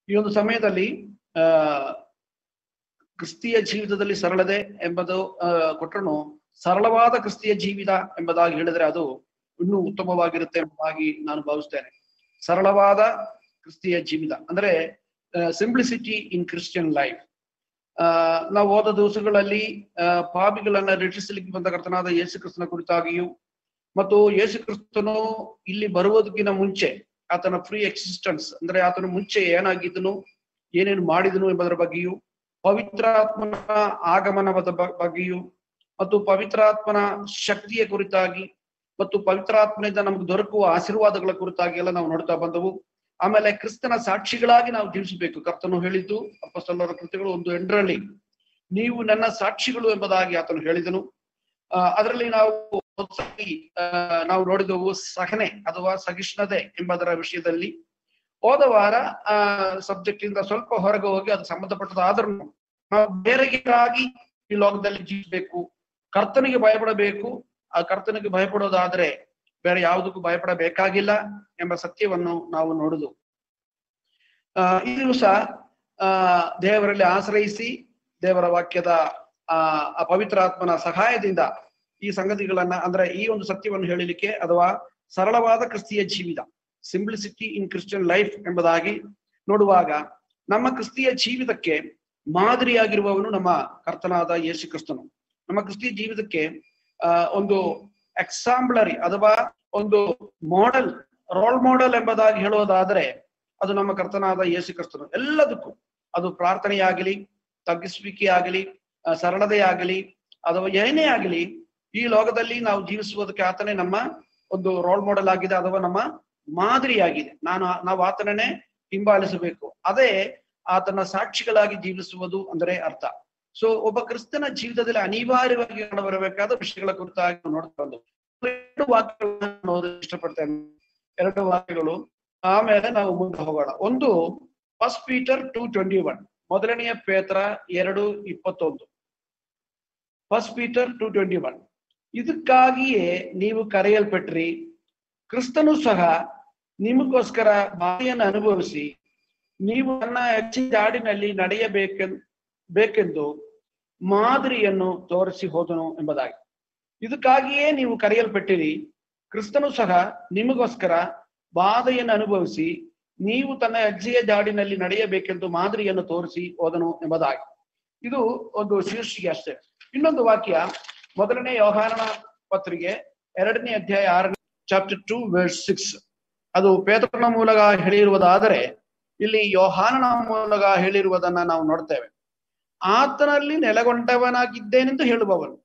ಈ ಒಂದು ಸಮಯದಲ್ಲಿ ಆ ಕ್ರಿಸ್ತಿಯ ಜೀವಿತದಲ್ಲಿ ಸರಳತೆ ಎಂಬುದು ಆ ಕೊಟ್ಟರು ಸರಳವಾದ ಕ್ರಿಸ್ತಿಯ ಜೀವಿತ ಎಂಬುದಾಗಿ ಹೇಳಿದ್ರೆ ಅದು ಇನ್ನೂ ಉತ್ತಮವಾಗಿರುತ್ತೆ ಎಂಬುದಾಗಿ ನಾನು ಭಾವಿಸ್ತೇನೆ ಸರಳವಾದ ಕ್ರಿಸ್ತಿಯ ಜೀವಿತ ಅಂದ್ರೆ ಸಿಂಪ್ಲಿಸಿಟಿ ಇನ್ ಕ್ರಿಶ್ಚಿಯನ್ ಲೈಫ್ ಆ ನಾವು ಹೋದ ದಿವಸಗಳಲ್ಲಿ ಆ ಪಾಪಿಗಳನ್ನ ರಕ್ಷಿಸಲಿಕ್ಕೆ ಬಂದ ಕರ್ತನಾದ ಯೇಸು ಕ್ರಿಸ್ತನ ಕುರಿತಾಗಿಯೂ ಮತ್ತು ಯೇಸು ಕ್ರಿಸ್ತನು ಇಲ್ಲಿ ಬರುವುದಕ್ಕಿಂತ ಮುಂಚೆ ಆತನ ಫ್ರೀ ಎಕ್ಸಿಸ್ಟೆನ್ಸ್ ಅಂದ್ರೆ ಆತನ ಮುಂಚೆ ಏನಾಗಿದ್ದನು ಏನೇನು ಮಾಡಿದನು ಎಂಬುದರ ಬಗ್ಗೆಯೂ ಪವಿತ್ರಾತ್ಮನ ಆಗಮನದ ಬ- ಬಗ್ಗೆಯೂ ಮತ್ತು ಪವಿತ್ರಾತ್ಮನ ಶಕ್ತಿಯ ಕುರಿತಾಗಿ ಮತ್ತು ಪವಿತ್ರಾತ್ಮನಿಂದ ನಮ್ಗೆ ದೊರಕುವ ಆಶೀರ್ವಾದಗಳ ಕುರಿತಾಗಿ ಎಲ್ಲ ನಾವು ನೋಡ್ತಾ ಬಂದವು ಆಮೇಲೆ ಕ್ರಿಸ್ತನ ಸಾಕ್ಷಿಗಳಾಗಿ ನಾವು ಜೀವಿಸಬೇಕು ಕರ್ತನು ಹೇಳಿದ್ದು ಅಪ್ಪಸ್ತಲರ ಕೃತಿಗಳು ಒಂದು ಎಂಟರಲ್ಲಿ ನೀವು ನನ್ನ ಸಾಕ್ಷಿಗಳು ಎಂಬುದಾಗಿ ಆತನು ಹೇಳಿದನು ಆ, ಅದರಲ್ಲಿ ನಾವು ಒಂದ್ ಸರಿ, ಆ, ನಾವು ನೋಡಿದವು ಸಹನೆ ಅಥವಾ ಸಹಿಷ್ಣುತೆ ಎಂಬುದರ ವಿಷಯದಲ್ಲಿ ಹೋದ ವಾರ ಆ ಸಬ್ಜೆಕ್ಟ್ ಇಂದ ಸ್ವಲ್ಪ ಹೊರಗೆ ಹೋಗಿ ಅದು ಸಂಬಂಧಪಟ್ಟದಾದ್ರೂ ನಾವು ಬೇರೆಯಾಗಿ ಈ ಲೋಕದಲ್ಲಿ ಜೀವಿಸಬೇಕು ಕರ್ತನಿಗೆ ಭಯಪಡಬೇಕು ಆ ಕರ್ತನಿಗೆ ಭಯಪಡೋದಾದ್ರೆ ಬೇರೆ ಯಾವುದಕ್ಕೂ ಭಯಪಡಬೇಕಾಗಿಲ್ಲ ಎಂಬ ಸತ್ಯವನ್ನು ನಾವು ನೋಡುದು ಆ ಈ ದಿವಸ ಆ ದೇವರಲ್ಲಿ ಆಶ್ರಯಿಸಿ ದೇವರ ವಾಕ್ಯದ ಆ ಆ ಪವಿತ್ರಾತ್ಮನ ಸಹಾಯದಿಂದ ಈ ಸಂಗತಿಗಳನ್ನ ಅಂದ್ರೆ ಈ ಒಂದು ಸತ್ಯವನ್ನು ಹೇಳಲಿಕ್ಕೆ ಅಥವಾ ಸರಳವಾದ ಕ್ರಿಸ್ತಿಯ ಜೀವಿತ ಸಿಂಪ್ಲಿಸಿಟಿ ಇನ್ ಕ್ರಿಶ್ಚಿಯನ್ ಲೈಫ್ ಎಂಬುದಾಗಿ ನೋಡುವಾಗ ನಮ್ಮ ಕ್ರಿಸ್ತಿಯ ಜೀವಿತಕ್ಕೆ ಮಾದರಿಯಾಗಿರುವವನು ನಮ್ಮ ಕರ್ತನಾದ ಯೇಸು ಕ್ರಿಸ್ತನು ನಮ್ಮ ಕ್ರಿಸ್ತಿಯ ಜೀವಿತಕ್ಕೆ ಆ ಒಂದು ಎಕ್ಸಾಂಪ್ಲರಿ ಅಥವಾ ಒಂದು ಮಾಡೆಲ್ ರೋಲ್ ಮಾಡೆಲ್ ಎಂಬುದಾಗಿ ಹೇಳುವುದಾದರೆ ಅದು ನಮ್ಮ ಕರ್ತನಾದ ಯೇಸು ಕ್ರಿಸ್ತನು ಎಲ್ಲದಕ್ಕೂ ಅದು ಪ್ರಾರ್ಥನೆಯಾಗಲಿ ತಗ್ಗಿಸುವಿಕೆ ಆಗಲಿ ಆ, ಸರಳತೆ ಆಗಲಿ ಅಥವಾ ಏನೇ ಆಗಲಿ ಈ ಲೋಕದಲ್ಲಿ ನಾವು ಜೀವಿಸುವುದಕ್ಕೆ ಆತನೇ ನಮ್ಮ ಒಂದು ರೋಲ್ ಮಾಡೆಲ್ ಆಗಿದೆ ಅಥವಾ ನಮ್ಮ ಮಾದರಿಯಾಗಿದೆ ನಾನು ನಾವು ಆತನನ್ನೇ ಹಿಂಬಾಲಿಸಬೇಕು ಅದೇ ಆತನ ಸಾಕ್ಷಿಗಳಾಗಿ ಜೀವಿಸುವುದು ಅಂದರೆ ಅರ್ಥ ಸೊ ಒಬ್ಬ ಕ್ರಿಸ್ತನ ಜೀವಿತದಲ್ಲಿ ಅನಿವಾರ್ಯವಾಗಿ ಬರಬೇಕಾದ ವಿಷಯಗಳ ಕುರಿತಾಗಿ ನಾವು ನೋಡ್ತಾ ಬಂದವು ಎರಡು ವಾಕ್ಯಗಳನ್ನು ಓದಲು ಇಷ್ಟಪಡ್ತೇನೆ ಎರಡು ವಾಕ್ಯಗಳು ಆಮೇಲೆ ನಾವು ಮುಂದೆ ಹೋಗೋಣ ಒಂದು first Peter two twenty one ಮೊದಲನೆಯ ಪೇತ್ರ ಎರಡು ಇಪ್ಪತ್ತೊಂದು first Peter two twenty one ಇದಕ್ಕಾಗಿಯೇ ನೀವು ಕರೆಯಲ್ಪಟ್ರಿ ಕ್ರಿಸ್ತನು ಸಹ ನಿಮಗೋಸ್ಕರ ಬಾಧೆಯನ್ನು ಅನುಭವಿಸಿ ನೀವು ನನ್ನ ಹೆಚ್ಚಿನ ಜಾಡಿನಲ್ಲಿ ನಡೆಯಬೇಕೆಂದು ಬೇಕೆಂದು ಮಾದರಿಯನ್ನು ತೋರಿಸಿ ಹೋದನು ಎಂಬುದಾಗಿ ಇದಕ್ಕಾಗಿಯೇ ನೀವು ಕರೆಯಲ್ಪಟ್ಟಿರಿ ಕ್ರಿಸ್ತನು ಸಹ ನಿಮಗೋಸ್ಕರ ಬಾಧೆಯನ್ನು ಅನುಭವಿಸಿ ನೀವು ತನ್ನ ಹೆಜ್ಜೆಯ ಜಾಡಿನಲ್ಲಿ ನಡೆಯಬೇಕೆಂದು ಮಾದರಿಯನ್ನು ತೋರಿಸಿ ಹೋದನು ಎಂಬುದಾಗಿ ಇದು ಒಂದು ಶೀರ್ಷಿಕೆ ಅಷ್ಟೇ ಇನ್ನೊಂದು ವಾಕ್ಯ ಮೊದಲನೇ ಯೋಹಾನನ ಪತ್ರಿಕೆ ಎರಡನೇ ಅಧ್ಯಾಯ ಆರನೇ ಚಾಪ್ಟರ್ ಟು ವರ್ಸ್ ಸಿಕ್ಸ್ ಅದು ಪೇತ್ರನ ಮೂಲಕ ಹೇಳಿರುವುದಾದರೆ ಇಲ್ಲಿ ಯೋಹಾನನ ಮೂಲಕ ಹೇಳಿರುವುದನ್ನ ನಾವು ನೋಡ್ತೇವೆ ಆತನಲ್ಲಿ ನೆಲೆಗೊಂಡವನಾಗಿದ್ದೇನೆಂದು ಹೇಳುವವನು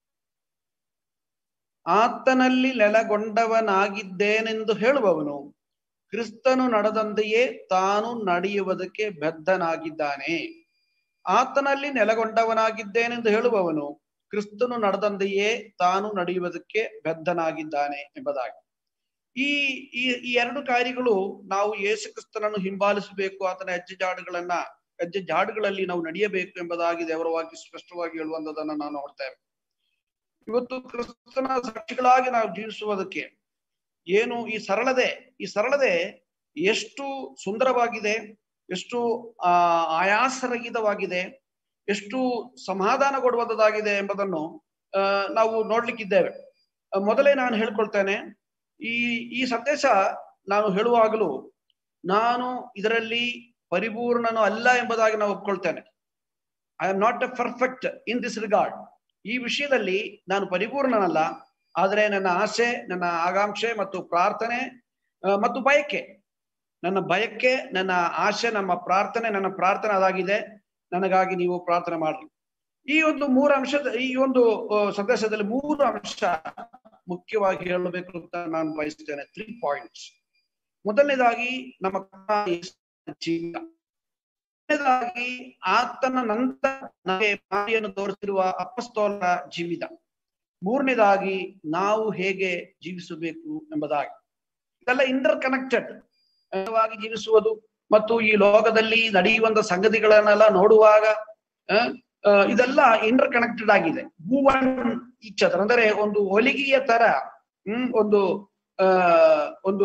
ಆತನಲ್ಲಿ ನೆಲೆಗೊಂಡವನಾಗಿದ್ದೇನೆಂದು ಹೇಳುವವನು ಕ್ರಿಸ್ತನು ನಡೆದಂತೆಯೇ ತಾನು ನಡೆಯುವುದಕ್ಕೆ ಬದ್ಧನಾಗಿದ್ದಾನೆ ಆತನಲ್ಲಿ ನೆಲೆಗೊಂಡವನಾಗಿದ್ದೇನೆಂದು ಹೇಳುವವನು ಕ್ರಿಸ್ತನು ನಡೆದಂತೆಯೇ ತಾನು ನಡೆಯುವುದಕ್ಕೆ ಬದ್ಧನಾಗಿದ್ದಾನೆ ಎಂಬುದಾಗಿ ಈ ಈ ಈ ಎರಡು ಕಾರ್ಯಗಳು ನಾವು ಯೇಸು ಕ್ರಿಸ್ತನನ್ನು ಹಿಂಬಾಲಿಸಬೇಕು ಆತನ ಹೆಜ್ಜೆ ಜಾಡುಗಳನ್ನ ಹೆಜ್ಜೆ ಜಾಡುಗಳಲ್ಲಿ ನಾವು ನಡೆಯಬೇಕು ಎಂಬುದಾಗಿ ದೇವರ ವಾಕ್ಯ ಸ್ಪಷ್ಟವಾಗಿ ಹೇಳುವಂತದನ್ನ ನಾವು ನೋಡ್ತೇವೆ ಇವತ್ತು ಕ್ರಿಸ್ತನ ಸಾಕ್ಷಿಗಳಾಗಿ ನಾವು ಜೀವಿಸುವುದಕ್ಕೆ ಏನು ಈ ಸರಳತೆ ಈ ಸರಳತೆ ಎಷ್ಟು ಸುಂದರವಾಗಿದೆ ಎಷ್ಟು ಆ ಆಯಾಸರಹಿತವಾಗಿದೆ ಎಷ್ಟು ಸಮಾಧಾನ ಕೊಡುವಂತದಾಗಿದೆ ಎಂಬುದನ್ನು ಆ ನಾವು ನೋಡ್ಲಿಕ್ಕಿದ್ದೇವೆ ಆ, ಮೊದಲೇ ನಾನು ಹೇಳ್ಕೊಳ್ತೇನೆ ಈ ಈ ಸಂದೇಶ ನಾನು ಹೇಳುವಾಗಲೂ ನಾನು ಇದರಲ್ಲಿ ಪರಿಪೂರ್ಣನು ಅಲ್ಲ ಎಂಬುದಾಗಿ ನಾವು ಒಪ್ಕೊಳ್ತೇನೆ I am not a perfect in this regard ಈ ವಿಷಯದಲ್ಲಿ ನಾನು ಪರಿಪೂರ್ಣನಲ್ಲ ಆದರೆ ನನ್ನ ಆಸೆ ನನ್ನ ಆಕಾಂಕ್ಷೆ ಮತ್ತು ಪ್ರಾರ್ಥನೆ ಆ, ಮತ್ತು ಬಯಕೆ ನನ್ನ ಬಯಕೆ ನನ್ನ ಆಸೆ ನಮ್ಮ ಪ್ರಾರ್ಥನೆ ನನ್ನ ಪ್ರಾರ್ಥನೆ ಅದಾಗಿದೆ ನನಗಾಗಿ ನೀವು ಪ್ರಾರ್ಥನೆ ಮಾಡ್ರಿ ಈ ಒಂದು ಮೂರು ಅಂಶದ ಈ ಒಂದು ಆ, ಸಂದೇಶದಲ್ಲಿ ಮೂರು ಅಂಶ ಮುಖ್ಯವಾಗಿ ಹೇಳಬೇಕು ಅಂತ ನಾನು ಬಯಸ್ತೇನೆ ತ್ರೀ ಪಾಯಿಂಟ್ಸ್ ಮೊದಲನೇದಾಗಿ ನಮ್ಮ ಕರ್ತನಾದ ಯೇಸುವಿನ ಜೀವಿತ ಎರಡನೇದಾಗಿ ಆತನ ನಂತರ ನಮಗೆ ಮಾದರಿಯನ್ನು ತೋರಿಸಿರುವ ಅಪಸ್ತೋಲರ ಜೀವಿತ ಮೂರನೇದಾಗಿ ನಾವು ಹೇಗೆ ಜೀವಿಸಬೇಕು ಎಂಬುದಾಗಿ ಇದೆಲ್ಲ ಇಂಟರ್ ಕನೆಕ್ಟೆಡ್ ಜೀವಿಸುವುದು ಮತ್ತು ಈ ಲೋಕದಲ್ಲಿ ನಡೆಯುವಂತ ಸಂಗತಿಗಳನ್ನೆಲ್ಲ ನೋಡುವಾಗ ಆ, ಆ, ಇದೆಲ್ಲ ಇಂಟರ್ ಕನೆಕ್ಟೆಡ್ ಆಗಿದೆ ಮೂವ್ ಈಚ್ ಅದರ್ ಅಂದರೆ ಒಂದು ಹೊಲಿಗೆಯ ತರ ಹ್ಮ್ ಒಂದು ಆ ಒಂದು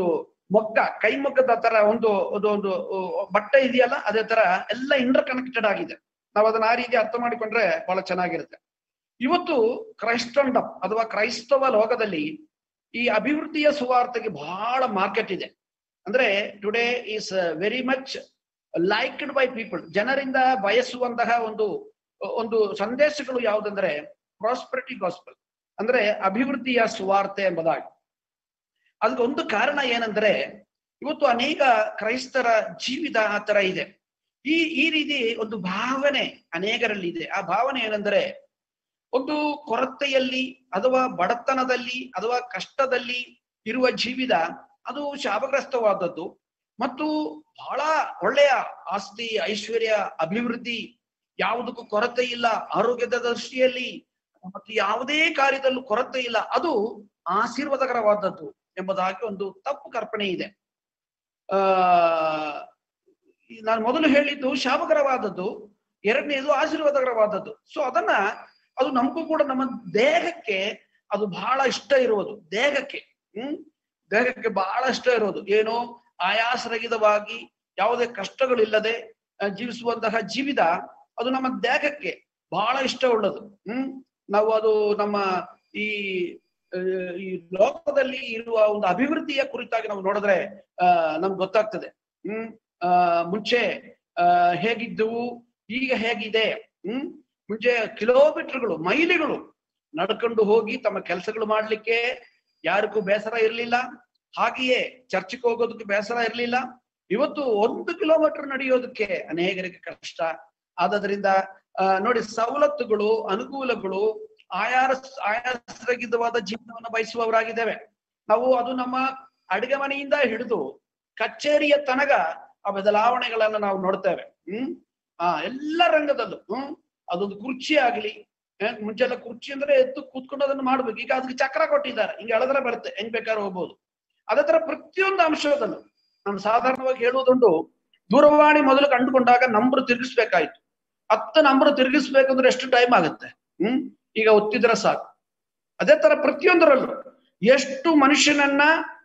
ಮೊಗ್ಗ ಕೈ ಮೊಗ್ಗದ ತರ ಒಂದು ಒಂದು ಒಂದು ಬಟ್ಟೆ ಇದೆಯಲ್ಲ ಅದೇ ತರ ಎಲ್ಲ ಇಂಟರ್ ಕನೆಕ್ಟೆಡ್ ಆಗಿದೆ ನಾವು ಅದನ್ನ ಆ ರೀತಿ ಅರ್ಥ ಮಾಡಿಕೊಂಡ್ರೆ ಬಹಳ ಚೆನ್ನಾಗಿರುತ್ತೆ ಇವತ್ತು ಕ್ರೈಸ್ಟಂಡಮ್ ಅಥವಾ ಕ್ರೈಸ್ತವ ಲೋಕದಲ್ಲಿ ಈ ಅಭಿವೃದ್ಧಿಯ ಸುವಾರ್ತೆಗೆ ಬಹಳ ಮಾರ್ಕೆಟ್ ಇದೆ ಅಂದ್ರೆ today is very much liked by people ಜನರಿಂದ ಬಯಸುವಂತಹ ಒಂದು ಒಂದು ಸಂದೇಶಗಳು ಯಾವುದಂದ್ರೆ ಪ್ರಾಸ್ಪರಿಟಿ ಗಾಸ್ಪಲ್ ಅಂದ್ರೆ ಅಭಿವೃದ್ಧಿಯ ಸುವಾರ್ತೆ ಎಂಬುದಾಗಿ ಅದಕ್ಕೆ ಒಂದು ಕಾರಣ ಏನಂದ್ರೆ ಇವತ್ತು ಅನೇಕ ಕ್ರೈಸ್ತರ ಜೀವಿತ ಆ ತರ ಇದೆ ಈ ಈ ರೀತಿ ಒಂದು ಭಾವನೆ ಅನೇಕರಲ್ಲಿ ಇದೆ ಆ ಭಾವನೆ ಏನಂದ್ರೆ ಒಂದು ಕೊರತೆಯಲ್ಲಿ ಅಥವಾ ಬಡತನದಲ್ಲಿ ಅಥವಾ ಕಷ್ಟದಲ್ಲಿ ಇರುವ ಜೀವಿತ ಅದು ಶಾಪಗ್ರಸ್ತವಾದದ್ದು ಮತ್ತು ಬಹಳ ಒಳ್ಳೆಯ ಆಸ್ತಿ ಐಶ್ವರ್ಯ ಅಭಿವೃದ್ಧಿ ಯಾವುದಕ್ಕೂ ಕೊರತೆ ಇಲ್ಲ ಆರೋಗ್ಯದ ದೃಷ್ಟಿಯಲ್ಲಿ ಮತ್ತು ಯಾವುದೇ ಕಾರ್ಯದಲ್ಲೂ ಕೊರತೆ ಇಲ್ಲ ಅದು ಆಶೀರ್ವಾದಕರವಾದದ್ದು ಎಂಬುದಾಗಿ ಒಂದು ತಪ್ಪು ಕಲ್ಪನೆ ಇದೆ ಆ ನಾನು ಮೊದಲು ಹೇಳಿದ್ದು ಶಾಪಕರವಾದದ್ದು ಎರಡನೇದು ಆಶೀರ್ವಾದಕರವಾದದ್ದು ಸೊ ಅದನ್ನ ಅದು ನಮಗೂ ಕೂಡ ನಮ್ಮ ದೇಹಕ್ಕೆ ಅದು ಬಹಳ ಇಷ್ಟ ಇರುವುದು ದೇಹಕ್ಕೆ ಹ್ಮ್ ದೇಹಕ್ಕೆ ಬಹಳ ಇಷ್ಟ ಇರೋದು ಏನು ಆಯಾಸರಹಿತವಾಗಿ ಯಾವುದೇ ಕಷ್ಟಗಳಿಲ್ಲದೆ ಜೀವಿಸುವಂತಹ ಜೀವಿತ ಅದು ನಮ್ಮ ದೇಹಕ್ಕೆ ಬಹಳ ಇಷ್ಟ ಉಳ್ಳದು ಹ್ಮ್ ನಾವು ಅದು ನಮ್ಮ ಈ ಈ ಲೋಕದಲ್ಲಿ ಇರುವ ಒಂದು ಅಭಿವೃದ್ಧಿಯ ಕುರಿತಾಗಿ ನಾವು ನೋಡಿದ್ರೆ ಆ ನಮ್ಗೆ ಗೊತ್ತಾಗ್ತದೆ ಹ್ಮ್ ಆ ಮುಂಚೆ ಆ ಹೇಗಿದ್ದವು ಈಗ ಹೇಗಿದೆ ಹ್ಮ್ ಮುಂಚೆ ಕಿಲೋಮೀಟರ್ಗಳು ಮೈಲಿಗಳು ನಡ್ಕೊಂಡು ಹೋಗಿ ತಮ್ಮ ಕೆಲಸಗಳು ಮಾಡ್ಲಿಕ್ಕೆ ಯಾರಿಗೂ ಬೇಸರ ಇರ್ಲಿಲ್ಲ ಹಾಗೆಯೇ ಚರ್ಚಿಗೆ ಹೋಗೋದಕ್ಕೆ ಬೇಸರ ಇರ್ಲಿಲ್ಲ ಇವತ್ತು ಒಂದು ಕಿಲೋಮೀಟರ್ ನಡೆಯೋದಕ್ಕೆ ಅನೇಕರಿಗೆ ಕಷ್ಟ ಆದದ್ರಿಂದ ನೋಡಿ ಸವಲತ್ತುಗಳು ಅನುಕೂಲಗಳು ಆಯಾರ ಆಯಾಸರಹಿತವಾದ ಜೀವನವನ್ನು ಬಯಸುವವರಾಗಿದ್ದೇವೆ ನಾವು ಅದು ನಮ್ಮ ಅಡುಗೆ ಮನೆಯಿಂದ ಹಿಡಿದು ಕಚೇರಿಯ ತನಕ ಆ ಬದಲಾವಣೆಗಳನ್ನ ನಾವು ನೋಡ್ತೇವೆ ಹ್ಮ್ ಆ ಎಲ್ಲ ರಂಗದಲ್ಲೂ ಹ್ಮ್ ಅದೊಂದು ಕುರ್ಚಿ ಆಗ್ಲಿ ಮುಂಚೆಲ್ಲ ಕುರ್ಚಿ ಅಂದ್ರೆ ಎದ್ದು ಕೂತ್ಕೊಂಡು ಅದನ್ನು ಮಾಡ್ಬೇಕು ಈಗ ಅದಕ್ಕೆ ಚಕ್ರ ಕೊಟ್ಟಿದ್ದಾರೆ ಹಿಂಗೆ ಎಳೆದ್ರೆ ಬರುತ್ತೆ ಹೆಂಗ್ ಬೇಕಾದ್ರೂ ಹೋಗ್ಬೋದು ಅದೇ ತರ ಪ್ರತಿಯೊಂದು ಅಂಶದಲ್ಲೂ ನಾನು ಸಾಧಾರಣವಾಗಿ ಹೇಳುವುದುಂಟು ದೂರವಾಣಿ ಮೊದಲು ಕಂಡುಕೊಂಡಾಗ ನಂಬರ್ ತಿರುಗಿಸ್ಬೇಕಾಯ್ತು ಹತ್ತು ನಂಬರ್ ತಿರುಗಿಸ್ಬೇಕಂದ್ರೆ ಎಷ್ಟು ಟೈಮ್ ಆಗುತ್ತೆ ಹ್ಮ್ ಈಗ ಒತ್ತಿದ್ರೆ ಸಾಕು ಅದೇ ತರ ಪ್ರತಿಯೊಂದರಲ್ಲೂ ಎಷ್ಟು ಮನುಷ್ಯನನ್ನ